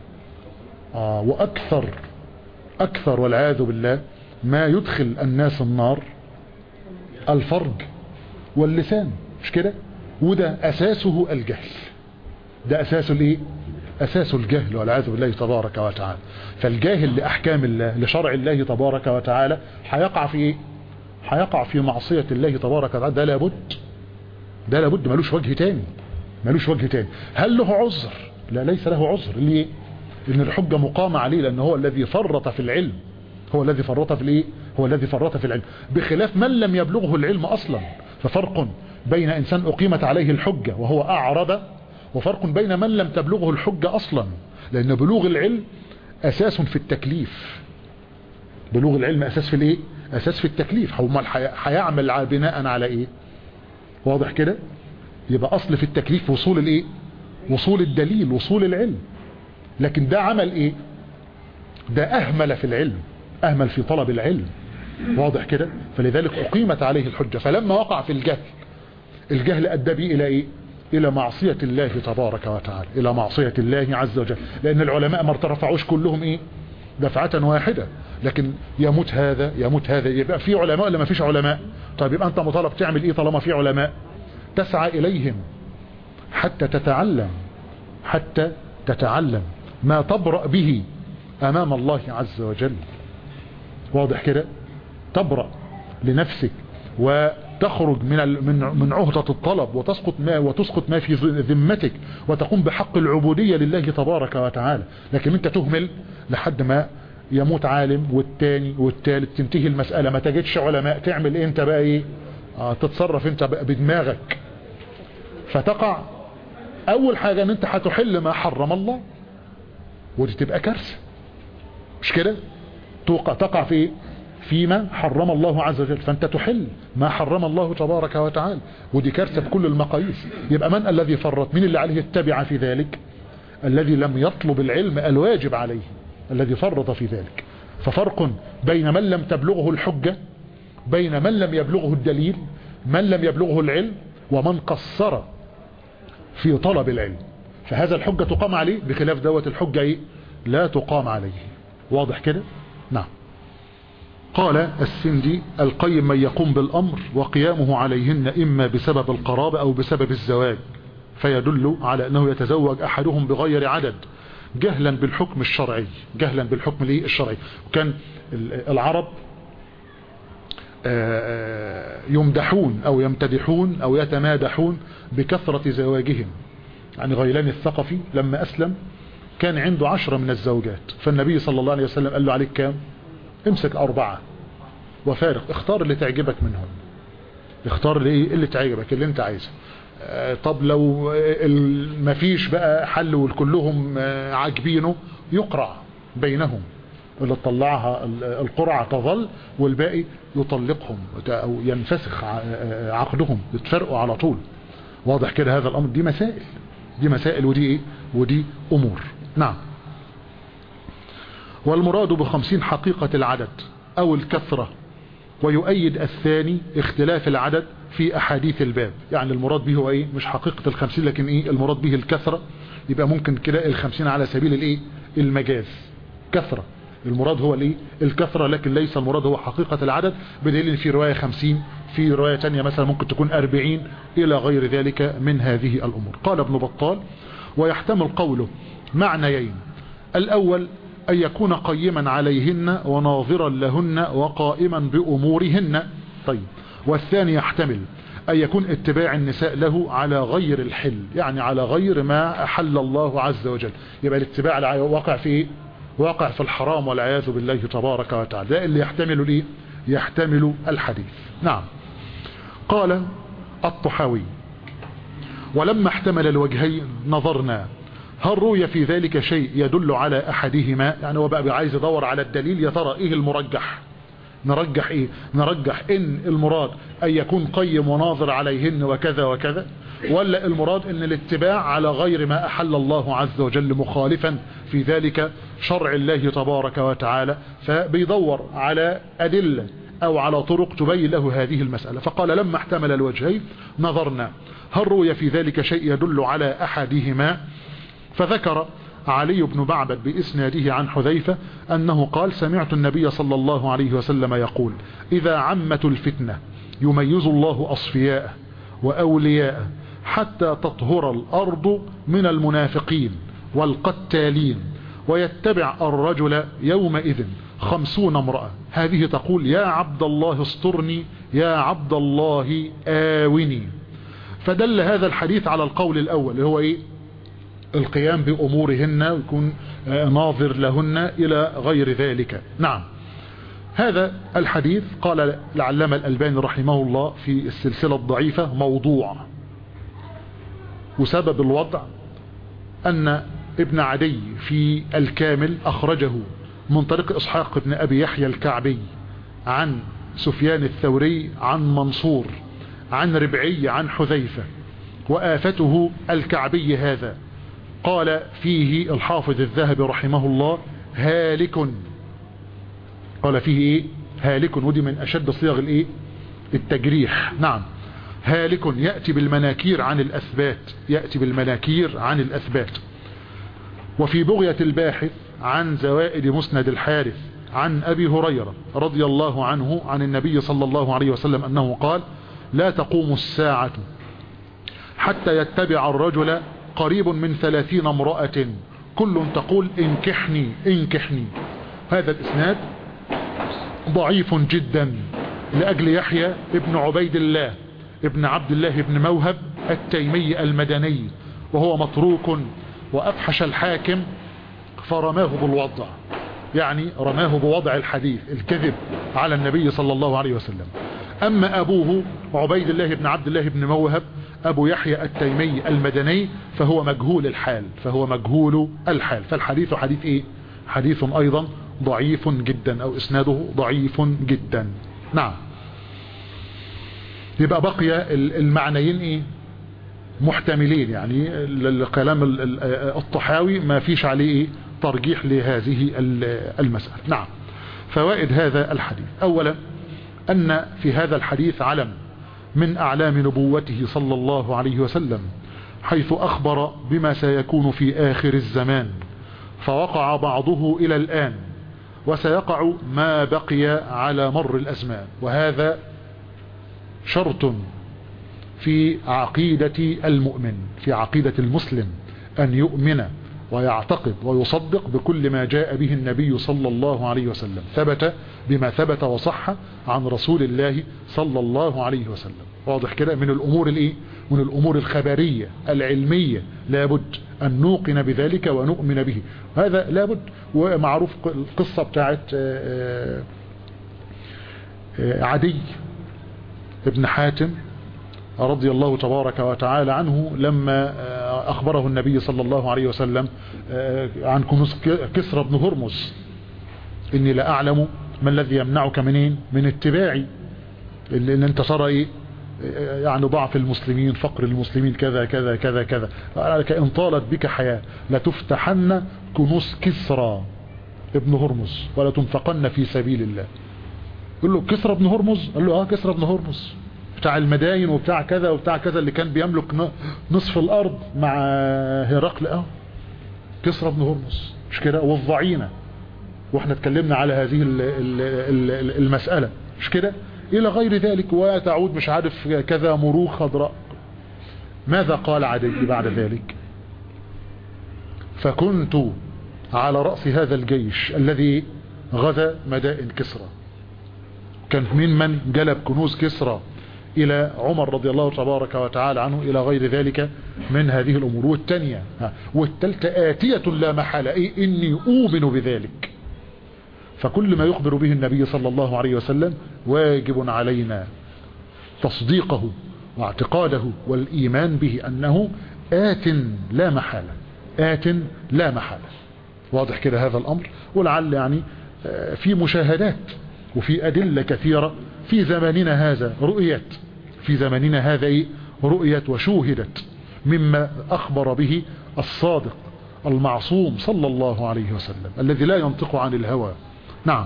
آه واكثر اكثر والعياذ بالله ما يدخل الناس النار الفرج واللسان مش كده وده اساسه الجهل ده اساسه الايه اساس الجهل والعياذ بالله تبارك وتعالى فالجاهل لاحكام الله لشرع الله تبارك وتعالى هيقع في ايه هيقع في معصية الله تبارك وتعالى ده لابد ده لابد ملوش وجه تاني ملوش وجه تاني هل له عذر لا ليس له عذر ليه ان الحجة مقامة عليه لان هو الذي فرط في العلم هو الذي فرط في الايه هو الذي فرط في العلم بخلاف من لم يبلغه العلم اصلا ففرق بين انسان اقيمت عليه الحجة وهو اعرض وفرق بين من لم تبلغه الحجة اصلا لان بلوغ العلم اساس في التكليف بلوغ العلم اساس في الايه اساس في التكليف هو هيعمل بناء على ايه واضح كده يبقى اصل في التكليف وصول الايه وصول الدليل وصول العلم لكن ده عمل ايه ده اهمل في العلم اهمل في طلب العلم واضح كده فلذلك اقيمت عليه الحجة فلما وقع في الجهل الجهل ادى به الى ايه الى معصية الله تبارك وتعالى الى معصية الله عز وجل لان العلماء ما ارتفعوش كلهم ايه دفعة واحدة لكن يموت هذا يموت هذا يبقى في علماء ولا ما فيش علماء طيب يبقى انت مطالب تعمل ايه طالما في علماء تسعى اليهم حتى تتعلم حتى تتعلم ما تبرأ به امام الله عز وجل واضح كده تبرأ لنفسك وتخرج من من من عهدة الطلب وتسقط ما وتسقط ما في ذمتك وتقوم بحق العبودية لله تبارك وتعالى لكن انت تهمل لحد ما يموت عالم والتاني والتالت تنتهي المسألة ما تجدش علماء تعمل ايه انت بقى ايه آه تتصرف انت بقى بدماغك فتقع اول حاجة ان انت هتحل ما حرم الله ودي تبقى كارثة مش كده توقع تقع في ايه فيما حرم الله عز وجل فانت تحل ما حرم الله تبارك وتعالى ودي كارثة بكل المقاييس يبقى من الذي فرط من اللي عليه التبع في ذلك الذي لم يطلب العلم الواجب عليه الذي فرط في ذلك ففرق بين من لم تبلغه الحجة بين من لم يبلغه الدليل من لم يبلغه العلم ومن قصر في طلب العلم فهذا الحجة تقام عليه بخلاف دوت الحجة ايه لا تقام عليه واضح كده نعم قال السندي القيم من يقوم بالأمر وقيامه عليهن إما بسبب القرابة أو بسبب الزواج فيدل على أنه يتزوج أحدهم بغير عدد جهلا بالحكم الشرعي جهلا بالحكم الشرعي وكان العرب يمدحون أو يمتدحون أو يتمادحون بكثرة زواجهم يعني غيلان الثقفي لما أسلم كان عنده عشرة من الزوجات فالنبي صلى الله عليه وسلم قال له عليك كام امسك أربعة وفارق اختار اللي تعجبك منهم اختار اللي, اللي تعجبك اللي انت عايزه طب لو مفيش بقى حل والكلهم عاجبينه يقرع بينهم اللي تطلعها القرعة تظل والباقي يطلقهم او ينفسخ عقدهم يتفرقوا على طول واضح كده هذا الامر دي مسائل دي مسائل ودي ايه ودي امور نعم والمراد بخمسين حقيقة العدد او الكثرة ويؤيد الثاني اختلاف العدد في احاديث الباب يعني المراد به هو ايه مش حقيقة الخمسين لكن ايه المراد به الكثرة يبقى ممكن كده الخمسين على سبيل الايه المجاز كثرة المراد هو الايه الكثرة لكن ليس المراد هو حقيقة العدد بدليل ان في رواية خمسين في رواية تانية مثلا ممكن تكون اربعين الى غير ذلك من هذه الامور قال ابن بطال ويحتمل قوله معنيين الاول أن يكون قيما عليهن وناظرا لهن وقائما بأمورهن طيب والثاني يحتمل أن يكون اتباع النساء له على غير الحل يعني على غير ما أحل الله عز وجل يبقى الاتباع واقع في ايه واقع في الحرام والعياذ بالله تبارك وتعالى ده اللي يحتمل الايه يحتمل الحديث نعم قال الطحاوي ولما احتمل الوجهين نظرنا هل روي في ذلك شيء يدل على احدهما يعني هو بقى عايز يدور على الدليل يا ترى ايه المرجح نرجح ايه نرجح ان المراد ان يكون قيم وناظر عليهن وكذا وكذا ولا المراد ان الاتباع على غير ما احل الله عز وجل مخالفا في ذلك شرع الله تبارك وتعالى فبيدور على ادلة او على طرق تبين له هذه المسألة فقال لما احتمل الوجهين نظرنا هل روي في ذلك شيء يدل على احدهما فذكر علي بن بعبد بإسناده عن حذيفة أنه قال سمعت النبي صلى الله عليه وسلم يقول إذا عمت الفتنة يميز الله أصفياء وأولياء حتى تطهر الأرض من المنافقين والقتالين ويتبع الرجل يومئذ خمسون امرأة هذه تقول يا عبد الله استرني يا عبد الله آوني فدل هذا الحديث على القول الأول اللي هو إيه القيام بأمورهن ويكون ناظر لهن إلى غير ذلك نعم هذا الحديث قال العلامة الألباني رحمه الله في السلسلة الضعيفة موضوع وسبب الوضع أن ابن عدي في الكامل أخرجه من طريق إسحاق بن أبي يحيى الكعبي عن سفيان الثوري عن منصور عن ربعي عن حذيفة وآفته الكعبي هذا قال فيه الحافظ الذهبي رحمه الله هالك قال فيه ايه هالك ودي من اشد صيغ الايه التجريح نعم هالك يأتي بالمناكير عن الاثبات يأتي بالمناكير عن الاثبات وفي بغية الباحث عن زوائد مسند الحارث عن ابي هريرة رضي الله عنه عن النبي صلى الله عليه وسلم انه قال لا تقوم الساعة حتى يتبع الرجل قريب من ثلاثين امرأة كل تقول انكحني انكحني هذا الاسناد ضعيف جدا لأجل يحيى ابن عبيد الله ابن عبد الله ابن موهب التيمي المدني وهو متروك وأفحش الحاكم فرماه بالوضع يعني رماه بوضع الحديث الكذب على النبي صلى الله عليه وسلم أما أبوه عبيد الله بن عبد الله بن موهب أبو يحيى التيمي المدني فهو مجهول الحال فهو مجهول الحال فالحديث حديث إيه حديث أيضا ضعيف جدا او اسناده ضعيف جدا نعم يبقى بقي المعنيين ايه محتملين يعني الكلام الطحاوي ما فيش عليه إيه ترجيح لهذه المسألة نعم فوائد هذا الحديث اولا ان في هذا الحديث علم من اعلام نبوته صلى الله عليه وسلم حيث اخبر بما سيكون في اخر الزمان فوقع بعضه الى الان وسيقع ما بقي على مر الأزمان وهذا شرط في عقيدة المؤمن في عقيدة المسلم أن يؤمن ويعتقد ويصدق بكل ما جاء به النبي صلى الله عليه وسلم ثبت بما ثبت وصح عن رسول الله صلى الله عليه وسلم واضح كده من الأمور الايه من الأمور الخبرية العلمية لابد أن نوقن بذلك ونؤمن به هذا لابد ومعروف القصة بتاعت عدي ابن حاتم رضي الله تبارك وتعالى عنه لما أخبره النبي صلى الله عليه وسلم عن كنوز كسرى بن هرمز إني لا أعلم ما الذي يمنعك منين من اتباعي اللي انت ترى ايه يعني ضعف المسلمين فقر المسلمين كذا كذا كذا كذا لك إن طالت بك حياة لتفتحن كنوز كسرى ابن هرمز ولا تنفقن في سبيل الله يقول له كسرى ابن هرمز قال له اه كسرى ابن هرمز بتاع المداين وبتاع كذا وبتاع كذا اللي كان بيملك نصف الارض مع هرقل اه كسرى ابن هرمز مش كده والضعينة واحنا اتكلمنا على هذه المسألة مش كده الى غير ذلك وتعود مش عارف كذا مروخ خضراء ماذا قال عدي بعد ذلك فكنت على رأس هذا الجيش الذي غزا مدائن كسرى كان من من جلب كنوز كسرى الى عمر رضي الله تبارك وتعالى عنه الى غير ذلك من هذه الامور والتانية والتالتة آتية لا محالة اي اني اؤمن بذلك فكل ما يخبر به النبي صلى الله عليه وسلم واجب علينا تصديقه واعتقاده والإيمان به أنه آت لا محالة آت لا محالة واضح كده هذا الأمر ولعل يعني في مشاهدات وفي أدلة كثيرة في زماننا هذا رؤيت في زماننا هذا إيه رؤيت وشوهدت مما أخبر به الصادق المعصوم صلى الله عليه وسلم الذي لا ينطق عن الهوى نعم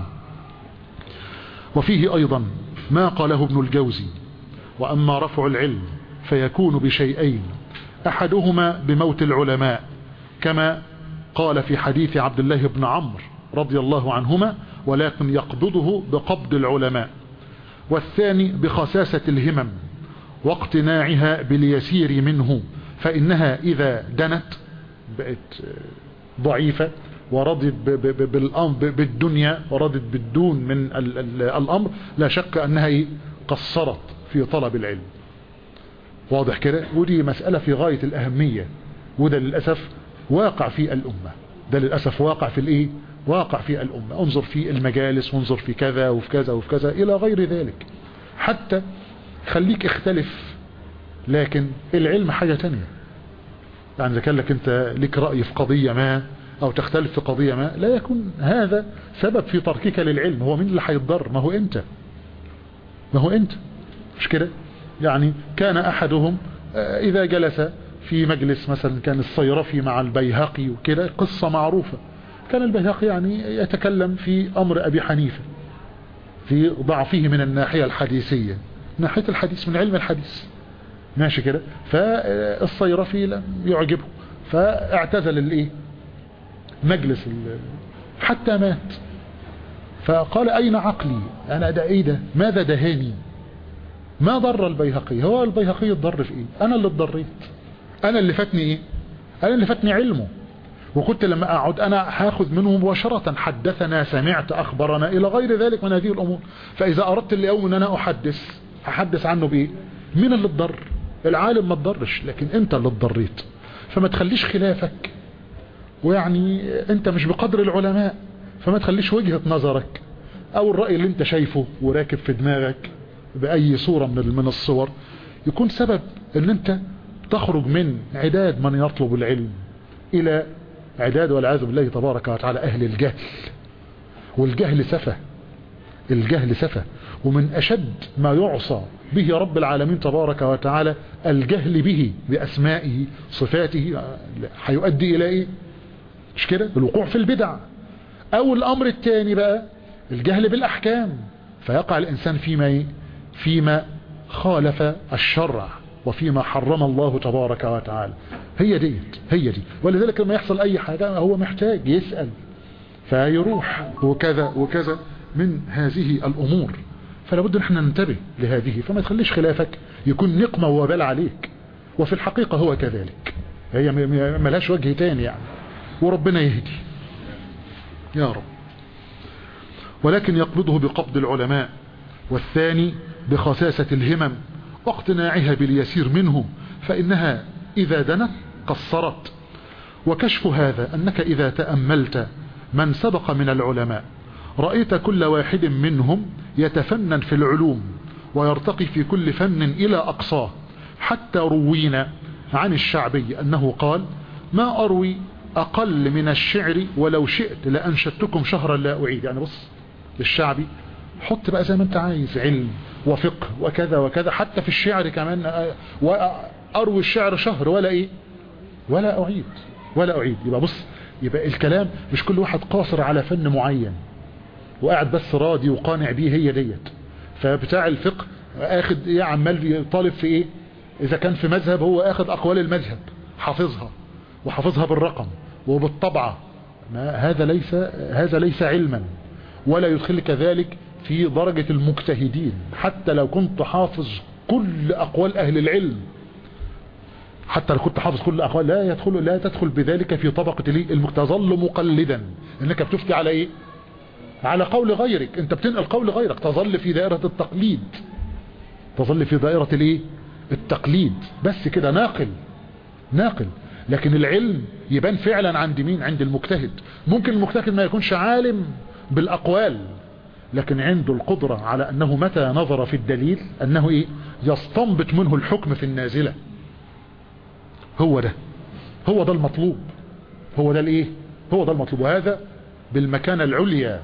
وفيه أيضا ما قاله ابن الجوزي وأما رفع العلم فيكون بشيئين أحدهما بموت العلماء كما قال في حديث عبد الله بن عمرو رضي الله عنهما ولكن يقبضه بقبض العلماء والثاني بخساسة الهمم واقتناعها باليسير منه فإنها إذا دنت بقت ضعيفة ورضت بالدنيا ورضت بالدون من الأمر لا شك أنها قصرت في طلب العلم واضح كده ودي مسألة في غاية الأهمية وده للأسف واقع في الأمة ده للأسف واقع في الإيه واقع في الأمة انظر في المجالس وانظر في كذا وفي كذا وفي كذا إلى غير ذلك حتى خليك اختلف لكن العلم حاجة تانية يعني إذا كان لك أنت لك رأي في قضية ما أو تختلف في قضية ما لا يكون هذا سبب في تركك للعلم هو مين اللي هيتضر ما هو أنت ما هو أنت مش كده يعني كان أحدهم إذا جلس في مجلس مثلا كان الصيرفي مع البيهقي وكده قصة معروفة كان البيهقي يعني يتكلم في أمر أبي حنيفة في ضعفه من الناحية الحديثية ناحية الحديث من علم الحديث ماشي كده فالصيرفي لم يعجبه فاعتزل الايه مجلس حتى مات فقال اين عقلي انا ده ايه ده ماذا دهاني ما ضر البيهقي هو البيهقي اتضر في ايه انا اللي اتضريت انا اللي فاتني ايه انا اللي فاتني علمه وكنت لما اقعد انا هاخذ منه مباشرة حدثنا سمعت اخبرنا الى غير ذلك من هذه الامور فاذا اردت اليوم ان انا احدث هحدث عنه بايه مين اللي اتضر العالم ما اتضرش لكن انت اللي اتضريت فما تخليش خلافك ويعني انت مش بقدر العلماء فما تخليش وجهة نظرك او الرأي اللي انت شايفه وراكب في دماغك بأي صورة من من الصور يكون سبب ان انت تخرج من عداد من يطلب العلم الى عداد والعياذ بالله تبارك وتعالى اهل الجهل والجهل سفه الجهل سفه ومن اشد ما يعصى به رب العالمين تبارك وتعالى الجهل به باسمائه صفاته هيؤدي الى ايه مش كده الوقوع في البدع او الامر الثاني بقى الجهل بالاحكام فيقع الانسان فيما ايه فيما خالف الشرع وفيما حرم الله تبارك وتعالى هي دي هي دي ولذلك لما يحصل اي حاجة هو محتاج يسأل فيروح وكذا وكذا من هذه الامور فلا بد ان احنا ننتبه لهذه فما تخليش خلافك يكون نقمة وبال عليك وفي الحقيقة هو كذلك هي ملهاش وجه تاني يعني وربنا يهدي يا رب ولكن يقبضه بقبض العلماء والثاني بخساسة الهمم واقتناعها باليسير منه فإنها إذا دنت قصرت وكشف هذا أنك إذا تأملت من سبق من العلماء رأيت كل واحد منهم يتفنن في العلوم ويرتقي في كل فن إلى أقصاه حتى روينا عن الشعبي أنه قال ما أروي أقل من الشعر ولو شئت لأنشدتكم شهرا لا أعيد يعني بص الشعبي حط بقى زي ما انت عايز علم وفقه وكذا وكذا حتى في الشعر كمان أروي الشعر شهر ولا إيه ولا أعيد ولا أعيد يبقى بص يبقى الكلام مش كل واحد قاصر على فن معين وقاعد بس راضي وقانع بيه هي ديت فبتاع الفقه اخد ايه عمال طالب في ايه اذا كان في مذهب هو اخد اقوال المذهب حافظها وحافظها بالرقم وبالطبعة ما هذا ليس هذا ليس علما ولا يدخلك ذلك في درجة المجتهدين حتى لو كنت حافظ كل اقوال اهل العلم حتى لو كنت حافظ كل اقوال لا يدخل لا تدخل بذلك في طبقة المتظل مقلدا انك بتفتي على ايه على قول غيرك انت بتنقل قول غيرك تظل في دائرة التقليد تظل في دائرة الايه التقليد بس كده ناقل ناقل لكن العلم يبان فعلا عند مين عند المجتهد ممكن المجتهد ما يكونش عالم بالاقوال لكن عنده القدرة على انه متى نظر في الدليل انه ايه يستنبط منه الحكم في النازلة هو ده هو ده المطلوب هو ده الايه هو ده المطلوب وهذا بالمكانة العليا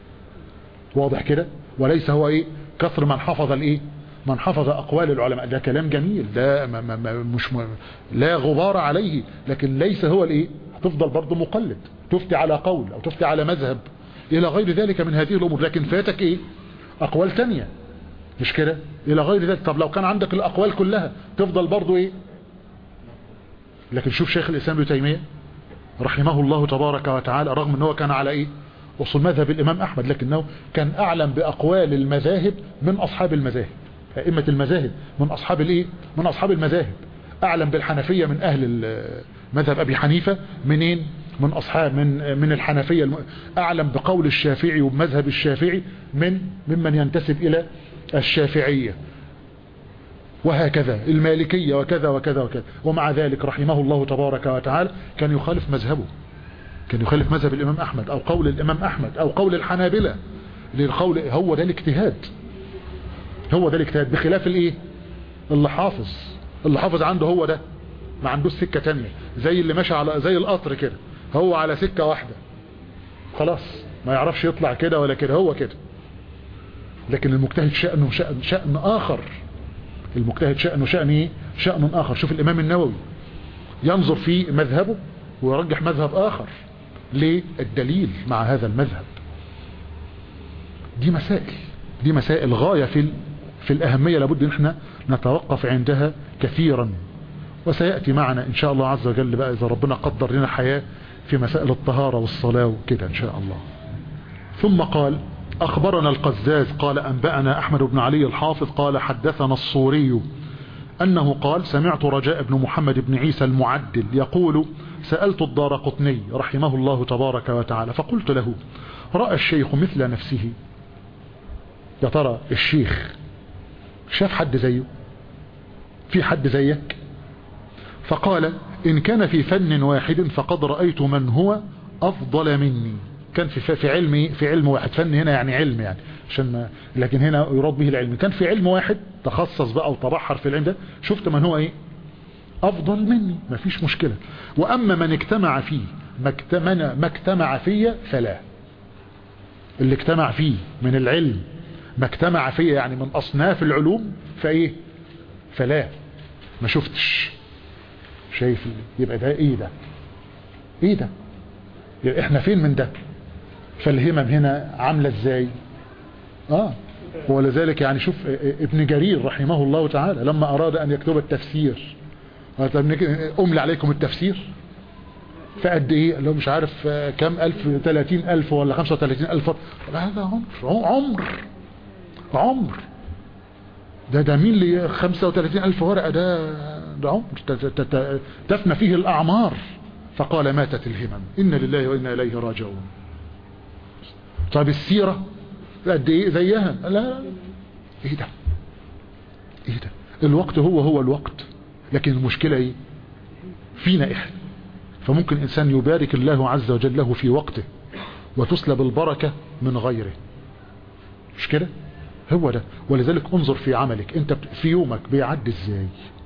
واضح كده وليس هو ايه كثر من حفظ الايه من حفظ اقوال العلماء ده كلام جميل ده ما ما ما مش ما لا غبار عليه لكن ليس هو الايه تفضل برضه مقلد تفتي على قول او تفتي على مذهب الى غير ذلك من هذه الامور لكن فاتك ايه اقوال تانية مش كده الى غير ذلك طب لو كان عندك الاقوال كلها تفضل برضه ايه لكن شوف شيخ الاسلام ابن تيميه رحمه الله تبارك وتعالى رغم ان هو كان على ايه وصل مذهب الامام احمد لكنه كان اعلم باقوال المذاهب من اصحاب المذاهب ائمه المذاهب من اصحاب الايه من اصحاب المذاهب اعلم بالحنفيه من اهل مذهب ابي حنيفه منين من اصحاب من من الحنفيه الم... اعلم بقول الشافعي وبمذهب الشافعي من ممن ينتسب الى الشافعيه وهكذا المالكية وكذا وكذا وكذا ومع ذلك رحمه الله تبارك وتعالى كان يخالف مذهبه كان يخالف مذهب الإمام أحمد أو قول الإمام أحمد أو قول الحنابلة للقول هو ده الاجتهاد هو ده الاجتهاد بخلاف الايه اللي حافظ اللي حافظ عنده هو ده ما عندوش سكة تانية زي اللي ماشي على زي القطر كده هو على سكة واحدة خلاص ما يعرفش يطلع كده ولا كده هو كده لكن المجتهد شأنه شأن, شأن آخر المجتهد شأنه شأن ايه شأن آخر شوف الإمام النووي ينظر في مذهبه ويرجح مذهب آخر ليه الدليل مع هذا المذهب دي مسائل دي مسائل غاية في في الأهمية لابد ان احنا نتوقف عندها كثيرا وسيأتي معنا ان شاء الله عز وجل بقى اذا ربنا قدر لنا حياة في مسائل الطهارة والصلاة وكده ان شاء الله ثم قال اخبرنا القزاز قال انبأنا احمد بن علي الحافظ قال حدثنا الصوري انه قال سمعت رجاء بن محمد بن عيسى المعدل يقول سألت الدار قطني رحمه الله تبارك وتعالى فقلت له رأى الشيخ مثل نفسه يا ترى الشيخ شاف حد زيه في حد زيك فقال إن كان في فن واحد فقد رأيت من هو أفضل مني كان في في علم في علم واحد فن هنا يعني علم يعني عشان ما لكن هنا يراد به العلم كان في علم واحد تخصص بقى وتبحر في العلم ده شفت من هو ايه افضل مني ما فيش مشكلة واما من اجتمع فيه ما اجتمع, ما اجتمع فيه فلا اللي اجتمع فيه من العلم ما اجتمع فيه يعني من اصناف العلوم فايه فلا ما شفتش شايف يبقى ده ايه ده ايه ده يبقى احنا فين من ده فالهمم هنا عاملة ازاي اه ولذلك يعني شوف ابن جرير رحمه الله تعالى لما اراد ان يكتب التفسير املي عليكم التفسير فقد ايه لو مش عارف كم الف تلاتين الف ولا خمسة وتلاتين الف هذا عمر عمر عمر ده ده مين لي 35 ألف ورقة ده ده عمر تفنى فيه الأعمار فقال ماتت الهمم إن لله وإنا إليه راجعون طيب السيرة قد إيه زيها لا لا إيه ده إيه ده الوقت هو هو الوقت لكن المشكلة إيه فينا إحنا فممكن إنسان يبارك الله عز وجل له في وقته وتسلب البركة من غيره مش كده هو ده ولذلك انظر في عملك انت في يومك بيعدي ازاي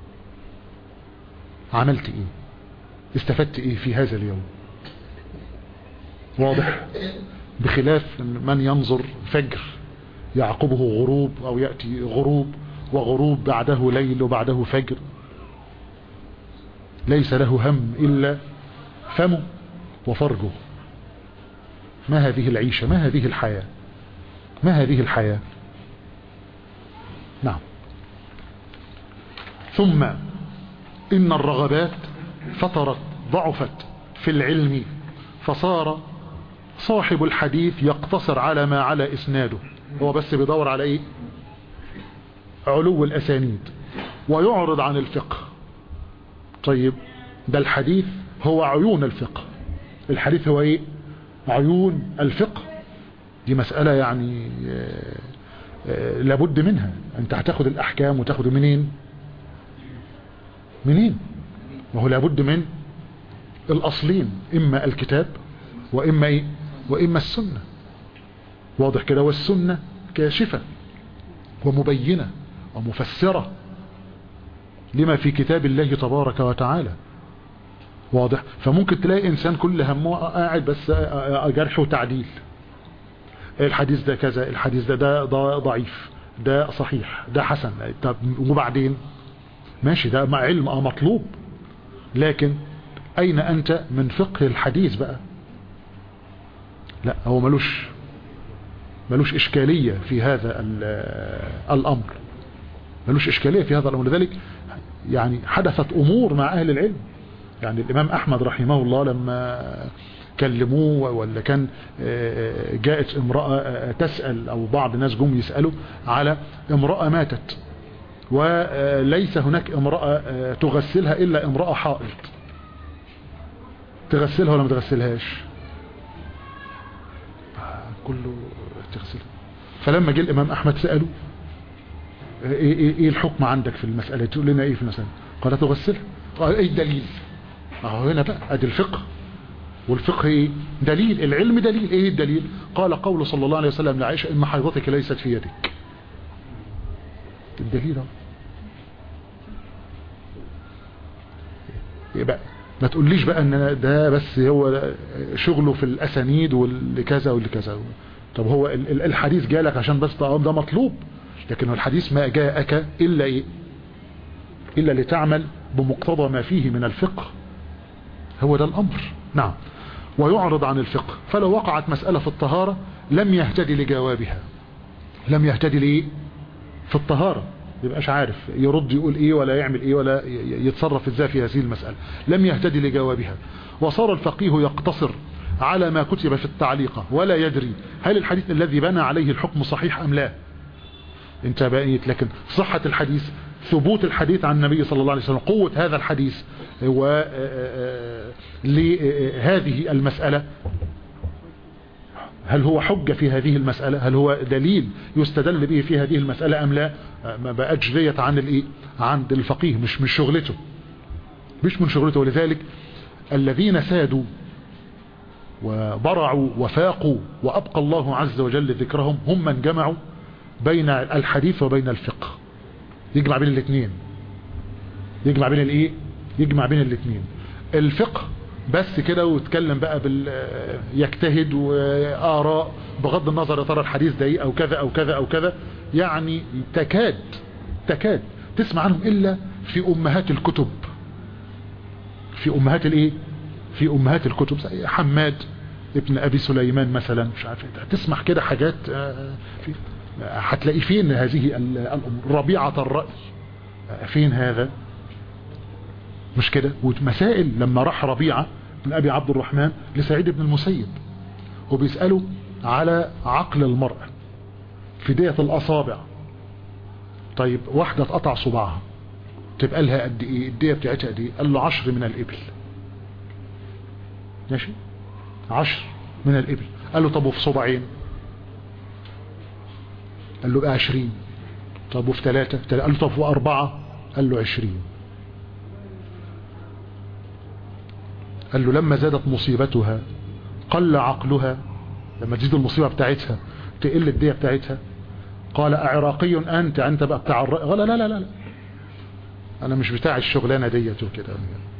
عملت ايه استفدت ايه في هذا اليوم واضح بخلاف من ينظر فجر يعقبه غروب او يأتي غروب وغروب بعده ليل وبعده فجر ليس له هم الا فمه وفرجه ما هذه العيشة ما هذه الحياة ما هذه الحياة نعم ثم إن الرغبات فترت ضعفت في العلم فصار صاحب الحديث يقتصر على ما على إسناده هو بس بيدور على إيه علو الأسانيد ويعرض عن الفقه طيب ده الحديث هو عيون الفقه الحديث هو إيه عيون الفقه دي مسألة يعني لابد منها انت هتاخد الاحكام وتاخد منين منين ما هو لابد من الاصلين اما الكتاب واما ايه واما السنة واضح كده والسنة كاشفة ومبينة ومفسرة لما في كتاب الله تبارك وتعالى واضح فممكن تلاقي انسان كل همه قاعد بس جرح وتعديل الحديث ده كذا الحديث ده ده, ده ضعيف ده صحيح ده حسن طب وبعدين ماشي ده مع علم اه مطلوب لكن اين انت من فقه الحديث بقى لا هو ملوش ملوش اشكالية في هذا الامر ملوش اشكالية في هذا الامر لذلك يعني حدثت امور مع اهل العلم يعني الامام احمد رحمه الله لما كلموه ولا كان جاءت امرأة تسأل او بعض الناس جم يسألوا على امرأة ماتت وليس هناك امرأة تغسلها الا امرأة حائض تغسلها ولا ما تغسلهاش كله تغسلها فلما جه الامام احمد سأله ايه, إيه, إيه الحكم عندك في المسألة تقول لنا ايه في المسألة قال تغسلها قال ايه الدليل اهو هنا بقى ادي الفقه والفقه ايه دليل العلم دليل ايه الدليل قال قول صلى الله عليه وسلم لعائشة ان حيضتك ليست في يدك الدليل اهو يبقى ما تقوليش بقى ان ده بس هو شغله في الاسانيد واللي كذا واللي كذا طب هو الحديث جالك عشان بس ده مطلوب لكن الحديث ما جاءك الا ايه الا لتعمل بمقتضى ما فيه من الفقه هو ده الامر نعم ويعرض عن الفقه فلو وقعت مسألة في الطهارة لم يهتدي لجوابها لم يهتدي لإيه في الطهارة يبقاش عارف يرد يقول ايه ولا يعمل ايه ولا يتصرف ازاي في هذه المسألة لم يهتدي لجوابها وصار الفقيه يقتصر على ما كتب في التعليقة ولا يدري هل الحديث الذي بنى عليه الحكم صحيح ام لا انت بقيت لكن صحة الحديث ثبوت الحديث عن النبي صلى الله عليه وسلم قوة هذا الحديث و لهذه المسألة هل هو حجة في هذه المسألة هل هو دليل يستدل به في هذه المسألة أم لا ما بقتش ديت عن الايه عند الفقيه مش من شغلته مش من شغلته ولذلك الذين سادوا وبرعوا وفاقوا وأبقى الله عز وجل ذكرهم هم من جمعوا بين الحديث وبين الفقه يجمع بين الاثنين يجمع بين الايه يجمع بين الاثنين الفقه بس كده ويتكلم بقى بال يجتهد وآراء بغض النظر يا ترى الحديث ده ايه او كذا او كذا او كذا يعني تكاد تكاد تسمع عنهم الا في امهات الكتب في امهات الايه في امهات الكتب زي حماد ابن ابي سليمان مثلا مش عارف تسمع كده حاجات في هتلاقي فين هذه الامور ربيعة الرأي فين هذا مش كده ومسائل لما راح ربيعة من ابي عبد الرحمن لسعيد بن المسيب وبيسأله على عقل المرأة في دية الاصابع طيب واحدة اتقطع صباعها تبقى لها قد ايه الدية بتاعتها قد ايه قال له عشر من الابل ماشي عشر من الابل قال له طب وفي صباعين قال له بقى عشرين طب وفي ثلاثة قال له طب وفي أربعة قال له عشرين قال له لما زادت مصيبتها قل عقلها لما تزيد المصيبة بتاعتها تقل الدية بتاعتها قال أعراقي أنت أنت بقى بتاع الرأي قال لا لا لا لا أنا مش بتاع الشغلانة ديت وكده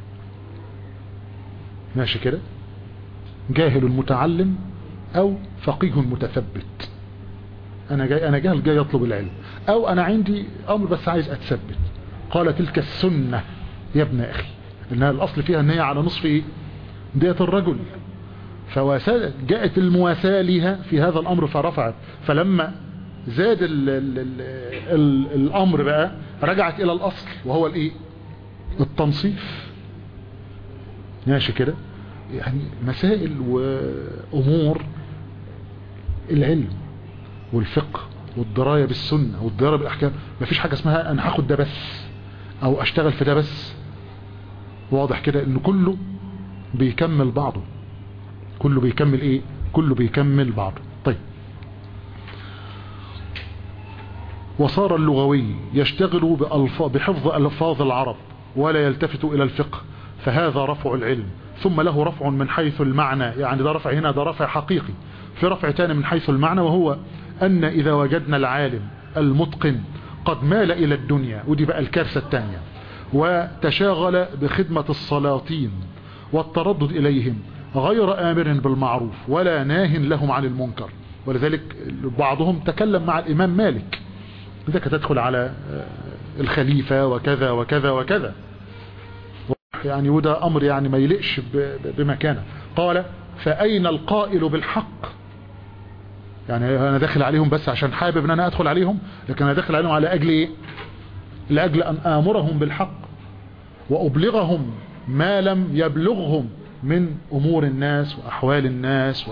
ماشي كده جاهل متعلم أو فقيه متثبت انا جاي انا جاهل جاي اطلب العلم او انا عندي امر بس عايز اتثبت قال تلك السنة يا ابن اخي انها الاصل فيها ان هي على نصف ايه دية الرجل فجاءت المواساة لها في هذا الامر فرفعت فلما زاد ال ال ال ال الامر بقى رجعت الى الاصل وهو الايه التنصيف ماشي كده يعني مسائل وامور العلم والفقه والدراية بالسنة والدراية بالأحكام مفيش حاجة اسمها أنا هاخد ده بس أو أشتغل في ده بس واضح كده إن كله بيكمل بعضه كله بيكمل إيه كله بيكمل بعضه طيب وصار اللغوي يشتغل بحفظ ألفاظ العرب ولا يلتفت إلى الفقه فهذا رفع العلم ثم له رفع من حيث المعنى يعني ده رفع هنا ده رفع حقيقي في رفع تاني من حيث المعنى وهو أن إذا وجدنا العالم المتقن قد مال إلى الدنيا ودي بقى الكارثة الثانية وتشاغل بخدمة السلاطين والتردد إليهم غير آمر بالمعروف ولا ناه لهم عن المنكر ولذلك بعضهم تكلم مع الإمام مالك إذا تدخل على الخليفة وكذا وكذا وكذا يعني وده أمر يعني ما يلقش بمكانه قال فأين القائل بالحق يعني انا داخل عليهم بس عشان حابب ان انا ادخل عليهم لكن انا داخل عليهم على اجل ايه لاجل ان امرهم بالحق وابلغهم ما لم يبلغهم من امور الناس واحوال الناس و...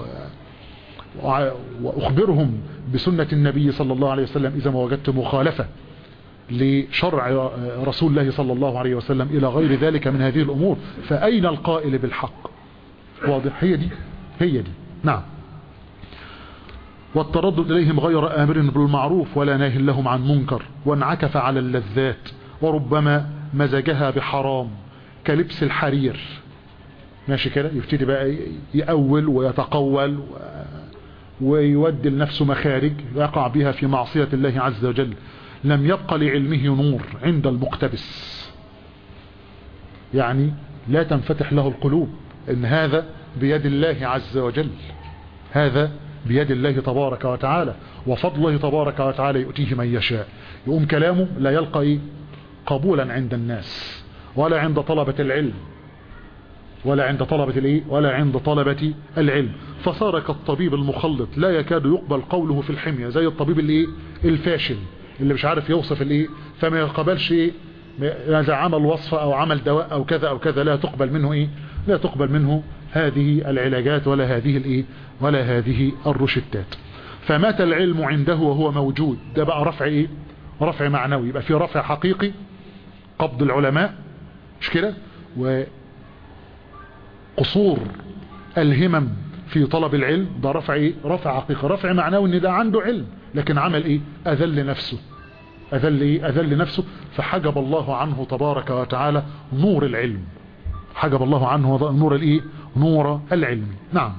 واخبرهم بسنة النبي صلى الله عليه وسلم اذا ما وجدت مخالفة لشرع رسول الله صلى الله عليه وسلم الى غير ذلك من هذه الامور فاين القائل بالحق واضح هي دي هي دي نعم والتردد إليهم غير آمر بالمعروف ولا ناه لهم عن منكر وانعكف على اللذات وربما مزجها بحرام كلبس الحرير ماشي كده يبتدي بقى يأول ويتقول ويودي لنفسه مخارج يقع بها في معصية الله عز وجل لم يبق لعلمه نور عند المقتبس يعني لا تنفتح له القلوب ان هذا بيد الله عز وجل هذا بيد الله تبارك وتعالى وفضله تبارك وتعالى يؤتيه من يشاء يقوم كلامه لا يلقى إيه؟ قبولا عند الناس ولا عند طلبة العلم ولا عند طلبة الايه ولا عند طلبة العلم فصار كالطبيب المخلط لا يكاد يقبل قوله في الحمية زي الطبيب الايه الفاشل اللي مش عارف يوصف الايه فما يقبلش ايه اذا عمل وصفة او عمل دواء او كذا او كذا لا تقبل منه ايه لا تقبل منه هذه العلاجات ولا هذه الايه ولا هذه الروشتات فمات العلم عنده وهو موجود ده بقى رفع ايه رفع معنوي يبقى في رفع حقيقي قبض العلماء مش كده وقصور الهمم في طلب العلم ده رفع ايه رفع حقيقي رفع معنوي ان ده عنده علم لكن عمل ايه اذل نفسه اذل ايه اذل نفسه فحجب الله عنه تبارك وتعالى نور العلم حجب الله عنه نور الايه نور العلم نعم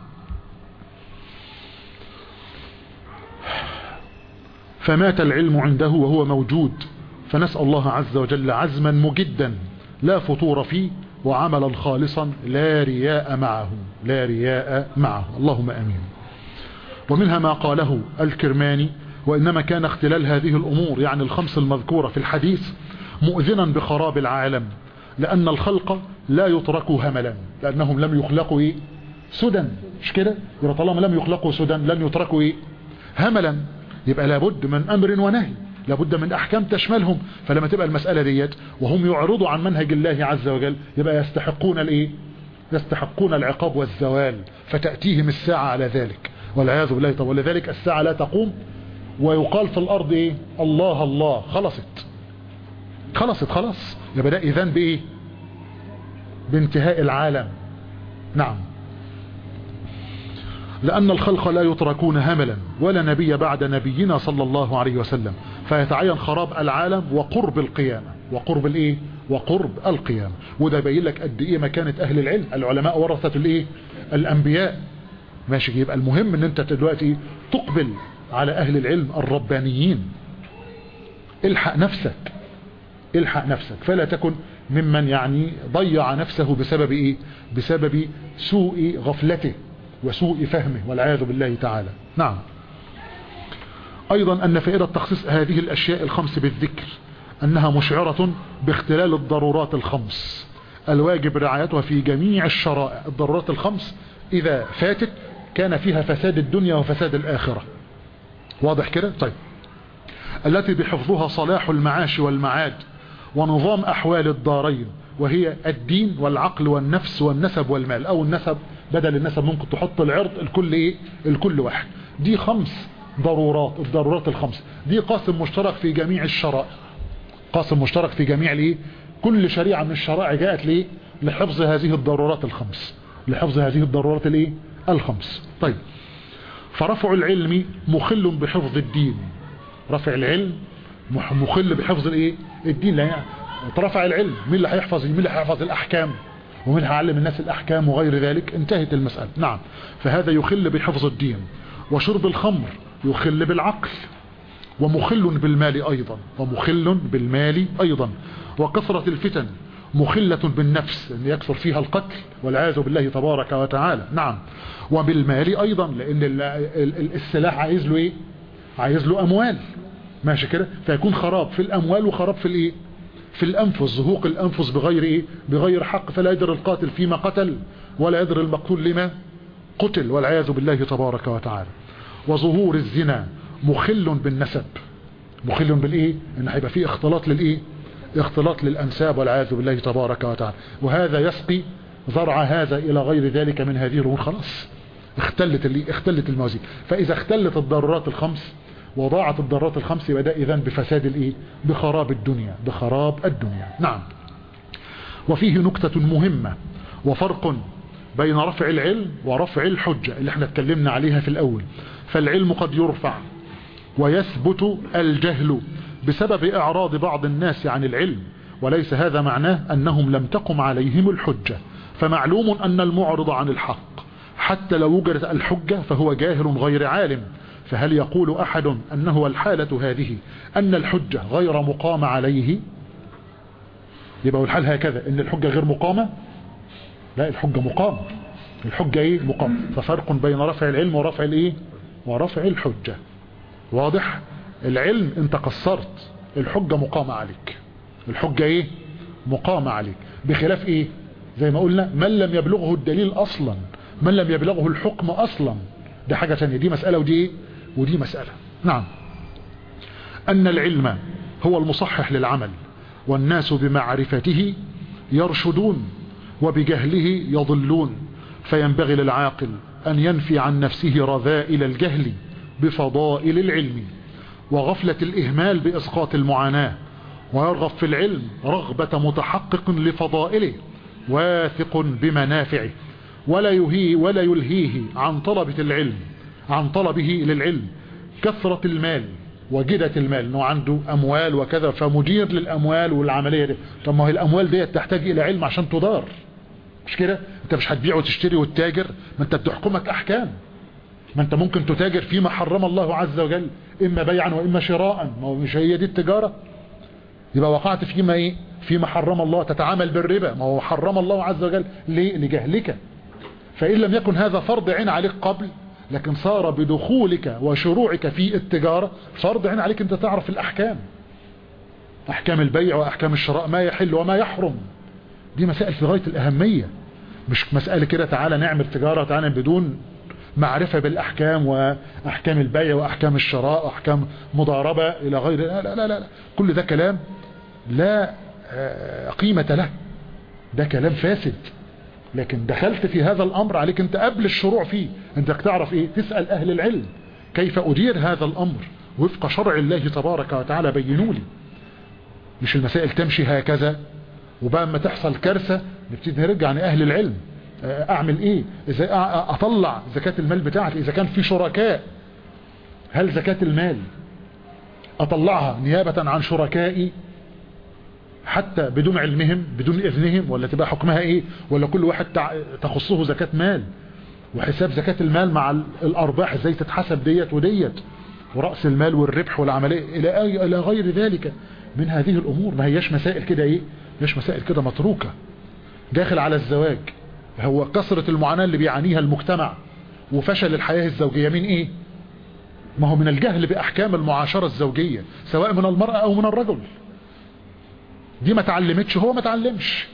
فمات العلم عنده وهو موجود فنسأل الله عز وجل عزما مجدا لا فطور فيه وعملا خالصا لا رياء معه لا رياء معه اللهم امين ومنها ما قاله الكرماني وإنما كان اختلال هذه الأمور يعني الخمس المذكورة في الحديث مؤذنا بخراب العالم لأن الخلق لا يتركوا هملا لأنهم لم يخلقوا إيه؟ سدى مش كده يبقى طالما لم يخلقوا سدى لن يتركوا إيه؟ هملا يبقى لابد من أمر ونهي لابد من أحكام تشملهم فلما تبقى المسألة ديت وهم يعرضوا عن منهج الله عز وجل يبقى يستحقون الإيه يستحقون العقاب والزوال فتأتيهم الساعة على ذلك والعياذ بالله طب ولذلك الساعة لا تقوم ويقال في الأرض إيه الله الله خلصت خلصت خلاص يبقى ده إذن بإيه بانتهاء العالم نعم لأن الخلق لا يتركون هملا ولا نبي بعد نبينا صلى الله عليه وسلم فيتعين خراب العالم وقرب القيامة وقرب الايه وقرب القيامة وده يبين لك قد ايه مكانة اهل العلم العلماء ورثة الايه الانبياء ماشي يبقى المهم ان انت دلوقتي تقبل على اهل العلم الربانيين الحق نفسك الحق نفسك فلا تكن ممن يعني ضيع نفسه بسبب ايه بسبب سوء غفلته وسوء فهمه والعياذ بالله تعالى نعم ايضا ان فائدة تخصيص هذه الاشياء الخمس بالذكر انها مشعرة باختلال الضرورات الخمس الواجب رعايتها في جميع الشرائع الضرورات الخمس اذا فاتت كان فيها فساد الدنيا وفساد الاخرة واضح كده طيب التي بحفظها صلاح المعاش والمعاد ونظام احوال الدارين وهي الدين والعقل والنفس والنسب والمال او النسب بدل النسب ممكن تحط العرض الكل ايه الكل واحد دي خمس ضرورات الضرورات الخمس دي قاسم مشترك في جميع الشرائع قاسم مشترك في جميع الايه كل شريعة من الشرائع جاءت ليه لحفظ هذه الضرورات الخمس لحفظ هذه الضرورات الايه الخمس طيب فرفع العلم مخل بحفظ الدين رفع العلم مخل بحفظ الايه الدين لا يعني رفع العلم مين اللي هيحفظ مين اللي هيحفظ الاحكام ومين هيعلم الناس الاحكام وغير ذلك انتهت المسألة نعم فهذا يخل بحفظ الدين وشرب الخمر يخل بالعقل ومخل بالمال ايضا ومخل بالمال ايضا وكثرة الفتن مخلة بالنفس ان يكثر فيها القتل والعياذ بالله تبارك وتعالى نعم وبالمال ايضا لان السلاح عايز له ايه عايز له اموال ماشي كده فيكون خراب في الاموال وخراب في الايه في الانفس زهوق الانفس بغير ايه بغير حق فلا يدر القاتل فيما قتل ولا يدر المقتول لما قتل والعياذ بالله تبارك وتعالى وظهور الزنا مخل بالنسب مخل بالايه ان هيبقى فيه اختلاط للايه اختلاط للانساب والعياذ بالله تبارك وتعالى وهذا يسقي زرع هذا الى غير ذلك من هذه الامور خلاص اختلت اللي اختلت الموازين فاذا اختلت الضرورات الخمس وضاعت الضرورات الخمس يبقى ده اذا بفساد الايه بخراب الدنيا بخراب الدنيا نعم وفيه نكتة مهمة وفرق بين رفع العلم ورفع الحجة اللي احنا اتكلمنا عليها في الأول فالعلم قد يرفع ويثبت الجهل بسبب إعراض بعض الناس عن العلم وليس هذا معناه أنهم لم تقم عليهم الحجة فمعلوم أن المعرض عن الحق حتى لو وجدت الحجة فهو جاهل غير عالم فهل يقول أحد أنه الحالة هذه أن الحجة غير مقام عليه يبقى الحال هكذا أن الحجة غير مقامة لا الحجة مقام الحجة ايه مقام ففرق بين رفع العلم ورفع الايه ورفع الحجة واضح العلم انت قصرت الحجة مقامة عليك الحجة ايه مقامة عليك بخلاف ايه زي ما قلنا من لم يبلغه الدليل اصلا من لم يبلغه الحكم اصلا ده حاجة ثانيه دي مسألة ودي ايه ودي مسألة نعم ان العلم هو المصحح للعمل والناس بمعرفته يرشدون وبجهله يضلون فينبغي للعاقل أن ينفي عن نفسه رذائل الجهل بفضائل العلم وغفلة الإهمال بإسقاط المعاناة ويرغب في العلم رغبة متحقق لفضائله واثق بمنافعه ولا يهيه ولا يلهيه عن طلبة العلم عن طلبه للعلم كثرة المال وجدة المال انه عنده اموال وكذا فمدير للاموال والعملية دي طب ما هي الاموال دي تحتاج الى علم عشان تدار مش كده انت مش هتبيع وتشتري وتتاجر ما انت بتحكمك احكام ما انت ممكن تتاجر فيما حرم الله عز وجل اما بيعا واما شراء ما هو مش هي دي التجارة يبقى وقعت فيما ايه فيما حرم الله تتعامل بالربا ما هو حرم الله عز وجل ليه لجهلك فإن لم يكن هذا فرض عين عليك قبل لكن صار بدخولك وشروعك في التجارة فرض عين عليك انت تعرف الأحكام أحكام البيع وأحكام الشراء ما يحل وما يحرم دي مسائل في غاية الأهمية مش مسألة كده تعالى نعمل تجارة تعالى بدون معرفة بالأحكام وأحكام البيع وأحكام الشراء وأحكام مضاربة إلى غير لا لا لا, لا. كل ده كلام لا قيمة له ده كلام فاسد لكن دخلت في هذا الأمر عليك أنت قبل الشروع فيه أنت تعرف إيه تسأل أهل العلم كيف أدير هذا الأمر وفق شرع الله تبارك وتعالى بينوا لي مش المسائل تمشي هكذا وبقى ما تحصل كارثة نبتدي نرجع عن أهل العلم أعمل إيه إذا أطلع زكاة المال بتاعتي إذا كان في شركاء هل زكاة المال أطلعها نيابة عن شركائي حتى بدون علمهم بدون إذنهم ولا تبقى حكمها إيه ولا كل واحد تخصه زكاة مال وحساب زكاة المال مع الأرباح ازاي تتحسب ديت وديت ورأس المال والربح والعملية إلى إلى غير ذلك من هذه الأمور ما هياش مسائل كده إيه مش مسائل كده متروكة داخل على الزواج هو كثرة المعاناة اللي بيعانيها المجتمع وفشل الحياة الزوجية من إيه ما هو من الجهل بأحكام المعاشرة الزوجية سواء من المرأة أو من الرجل دي ما تعلمتش هو ما تعلمش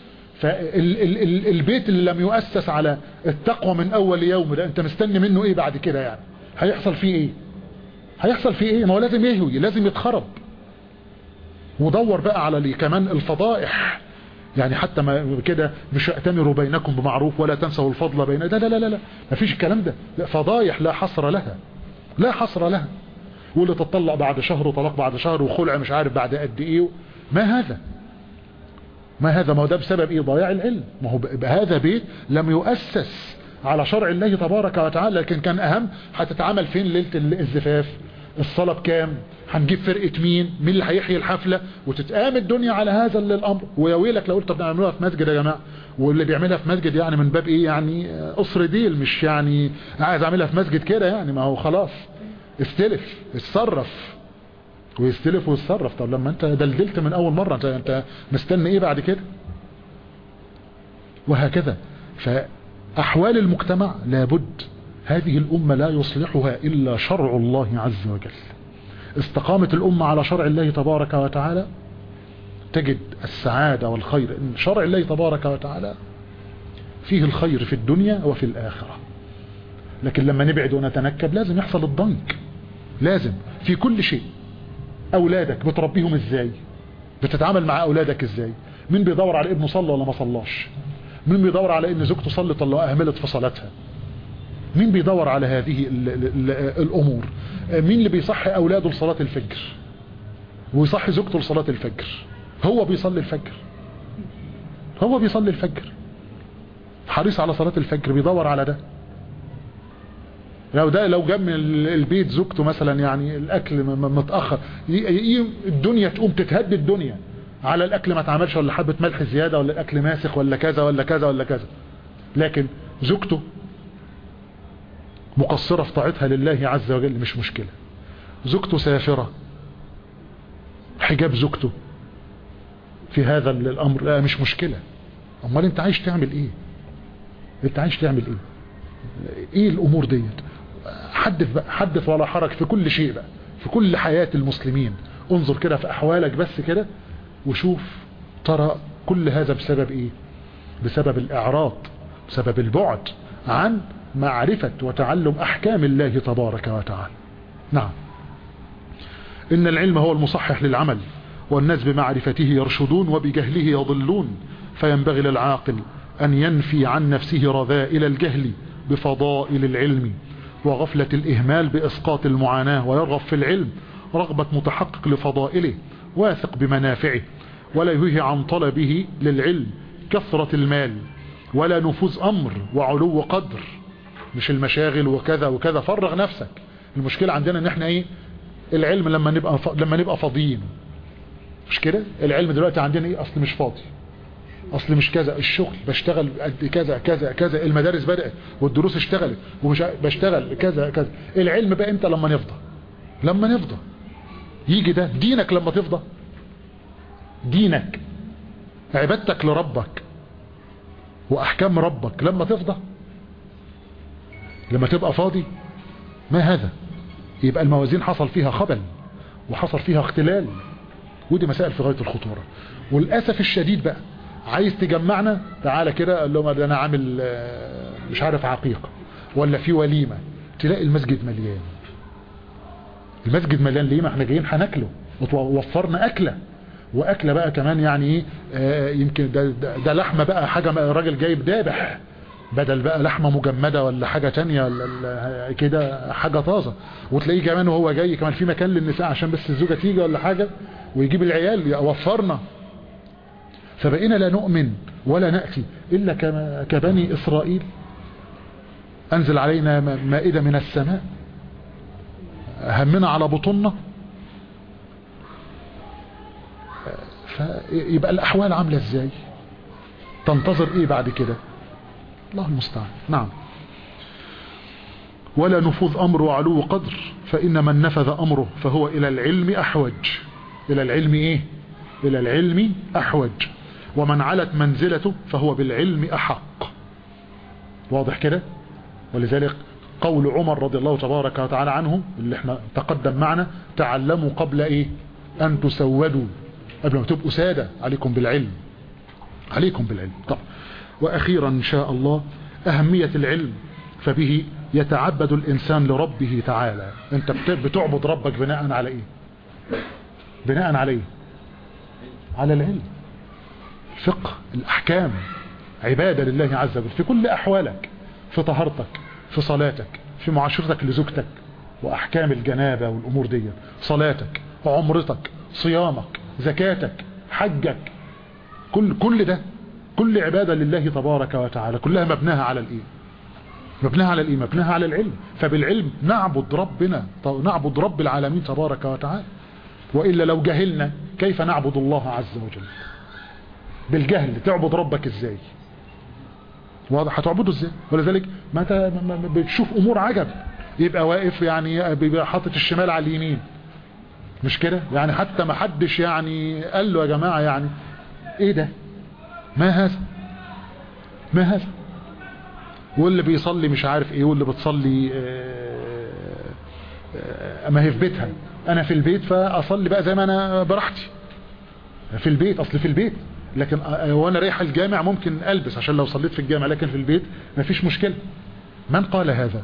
فالبيت اللي لم يؤسس على التقوى من اول يوم ده انت مستني منه ايه بعد كده يعني هيحصل فيه ايه هيحصل فيه ايه ما هو لازم يهوي لازم يتخرب ودور بقى على كمان الفضائح يعني حتى ما كده مش ائتمروا بينكم بمعروف ولا تنسوا الفضل بين ده لا لا لا لا ما فيش الكلام ده لا فضايح لا حصر لها لا حصر لها واللي تطلق بعد شهر وطلاق بعد شهر وخلع مش عارف بعد قد ايه ما هذا ما هذا ما هو ده بسبب ايه ضياع العلم ما هو بهذا بيت لم يؤسس على شرع الله تبارك وتعالى لكن كان اهم هتتعمل فين ليلة الزفاف الصلاة بكام هنجيب فرقة مين مين اللي هيحيي الحفلة وتتقام الدنيا على هذا الامر ويا ويلك لو قلت بنعملوها في مسجد يا جماعة واللي بيعملها في مسجد يعني من باب ايه يعني قصر ديل مش يعني عايز اعملها في مسجد كده يعني ما هو خلاص استلف اتصرف ويستلف ويتصرف طب لما انت دلدلت من اول مرة انت, انت مستني ايه بعد كده وهكذا فاحوال المجتمع لابد هذه الامة لا يصلحها الا شرع الله عز وجل استقامت الامة على شرع الله تبارك وتعالى تجد السعادة والخير ان شرع الله تبارك وتعالى فيه الخير في الدنيا وفي الاخرة لكن لما نبعد ونتنكب لازم يحصل الضنك لازم في كل شيء اولادك بتربيهم ازاي بتتعامل مع اولادك ازاي مين بيدور على ابنه صلى ولا ما صلاش مين بيدور على ان زوجته صلت ولا اهملت في صلاتها مين بيدور على هذه ال ال ال الامور مين اللي بيصحي اولاده لصلاة الفجر ويصحي زوجته لصلاة الفجر هو بيصلي الفجر هو بيصلي الفجر حريص على صلاة الفجر بيدور على ده لو ده لو جاب من البيت زوجته مثلا يعني الاكل متاخر الدنيا تقوم تتهد الدنيا على الاكل ما اتعملش ولا حبه ملح زياده ولا الاكل ماسخ ولا كذا ولا كذا ولا كذا لكن زوجته مقصره في طاعتها لله عز وجل مش مشكله زوجته سافره حجاب زوجته في هذا الامر لا مش مشكله امال انت عايش تعمل ايه انت عايش تعمل ايه ايه الامور ديت حدث بقى حدث ولا حرج في كل شيء بقى في كل حياة المسلمين انظر كده في احوالك بس كده وشوف ترى كل هذا بسبب ايه بسبب الاعراض بسبب البعد عن معرفة وتعلم احكام الله تبارك وتعالى نعم ان العلم هو المصحح للعمل والناس بمعرفته يرشدون وبجهله يضلون فينبغي للعاقل ان ينفي عن نفسه رذائل الجهل بفضائل العلم وغفلة الإهمال بإسقاط المعاناة ويرغب في العلم رغبة متحقق لفضائله واثق بمنافعه ولا يهي عن طلبه للعلم كثرة المال ولا نفوذ أمر وعلو قدر مش المشاغل وكذا وكذا فرغ نفسك المشكلة عندنا ان احنا ايه العلم لما نبقى ف... لما نبقى فاضيين مش كده العلم دلوقتي عندنا ايه اصل مش فاضي اصل مش كذا الشغل بشتغل قد كذا كذا كذا المدارس بدأت والدروس اشتغلت ومش بشتغل كذا كذا العلم بقى امتى لما نفضى لما نفضى يجي ده دينك لما تفضى دينك عبادتك لربك واحكام ربك لما تفضى لما تبقى فاضي ما هذا يبقى الموازين حصل فيها خبل وحصل فيها اختلال ودي مسائل في غاية الخطورة والأسف الشديد بقى عايز تجمعنا تعالى كده قال لهم ده انا عامل مش عارف عقيقة ولا في وليمة تلاقي المسجد مليان المسجد مليان ليه ما احنا جايين هناكله وفرنا اكلة واكلة بقى كمان يعني ايه يمكن ده, ده, ده لحمة بقى حاجة راجل جايب دابح بدل بقى لحمة مجمدة ولا حاجة تانية ولا كده حاجة طازة وتلاقيه كمان وهو جاي كمان في مكان للنساء عشان بس الزوجة تيجي ولا حاجة ويجيب العيال وفرنا فبقينا لا نؤمن ولا نأتي إلا كبني إسرائيل أنزل علينا مائدة من السماء همنا على بطننا فيبقى الأحوال عاملة ازاي تنتظر ايه بعد كده الله المستعان نعم ولا نفوذ أمر وعلو قدر فإن من نفذ أمره فهو إلى العلم أحوج إلى العلم إيه إلى العلم أحوج ومن علت منزلته فهو بالعلم أحق واضح كده ولذلك قول عمر رضي الله تبارك وتعالى عنه اللي احنا تقدم معنا تعلموا قبل ايه ان تسودوا قبل ما تبقوا سادة عليكم بالعلم عليكم بالعلم طب واخيرا ان شاء الله اهمية العلم فبه يتعبد الانسان لربه تعالى انت بتعبد ربك بناء على ايه بناء على ايه على العلم الفقه الأحكام عبادة لله عز وجل في كل أحوالك في طهارتك في صلاتك في معاشرتك لزوجتك وأحكام الجنابة والأمور دي صلاتك عمرتك صيامك زكاتك حجك كل كل ده كل عبادة لله تبارك وتعالى كلها مبناها على الإيه مبناها على الإيه مبناها على العلم فبالعلم نعبد ربنا نعبد رب العالمين تبارك وتعالى وإلا لو جهلنا كيف نعبد الله عز وجل بالجهل تعبد ربك ازاي واضح هتعبده ازاي ولذلك ما انت بتشوف امور عجب يبقى واقف يعني بيبقى حاطط الشمال على اليمين مش كده يعني حتى ما حدش يعني قال له يا جماعة يعني ايه ده ما هذا ما هذا واللي بيصلي مش عارف ايه واللي بتصلي ما هي في بيتها انا في البيت فاصلي بقى زي ما انا براحتي في البيت اصل في البيت لكن وانا رايح الجامع ممكن البس عشان لو صليت في الجامع لكن في البيت مفيش مشكلة من قال هذا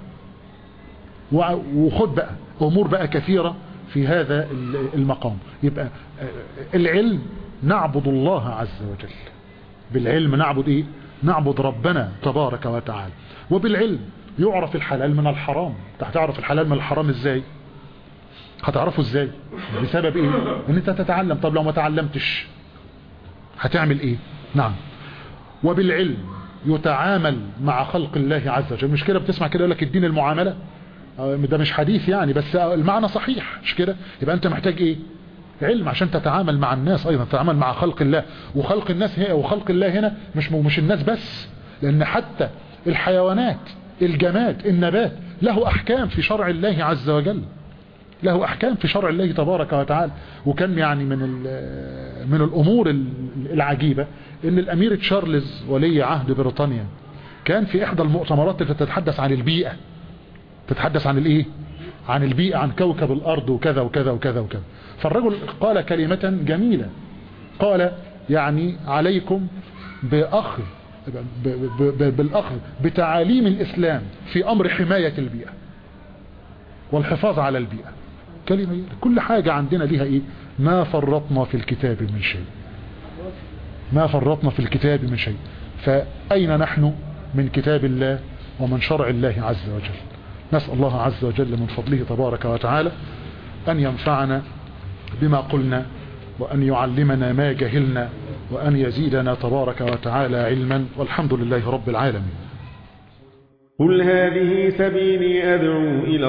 وخد بقى امور بقى كثيرة في هذا المقام يبقى العلم نعبد الله عز وجل بالعلم نعبد ايه نعبد ربنا تبارك وتعالى وبالعلم يعرف الحلال من الحرام هتعرف الحلال من الحرام ازاي هتعرفه ازاي بسبب ايه ان انت تتعلم طب لو ما تعلمتش هتعمل ايه نعم وبالعلم يتعامل مع خلق الله عز وجل مش كده بتسمع كده يقول لك الدين المعاملة ده مش حديث يعني بس المعنى صحيح مش كده يبقى انت محتاج ايه علم عشان تتعامل مع الناس ايضا تتعامل مع خلق الله وخلق الناس هنا وخلق الله هنا مش مش الناس بس لان حتى الحيوانات الجماد النبات له احكام في شرع الله عز وجل له احكام في شرع الله تبارك وتعالى وكان يعني من من الامور العجيبة ان الامير تشارلز ولي عهد بريطانيا كان في احدى المؤتمرات تتحدث عن البيئة تتحدث عن الايه عن البيئة عن كوكب الارض وكذا وكذا وكذا وكذا فالرجل قال كلمة جميلة قال يعني عليكم باخذ بالاخذ بتعاليم الاسلام في امر حماية البيئة والحفاظ على البيئة كلمة كل حاجة عندنا ليها ايه ما فرطنا في الكتاب من شيء ما فرطنا في الكتاب من شيء فأين نحن من كتاب الله ومن شرع الله عز وجل نسأل الله عز وجل من فضله تبارك وتعالى أن ينفعنا بما قلنا وأن يعلمنا ما جهلنا وأن يزيدنا تبارك وتعالى علما والحمد لله رب العالمين قل هذه سبيلي أدعو إلى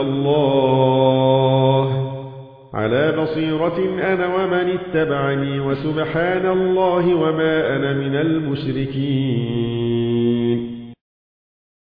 الله على بصيرة أنا ومن اتبعني وسبحان الله وما أنا من المشركين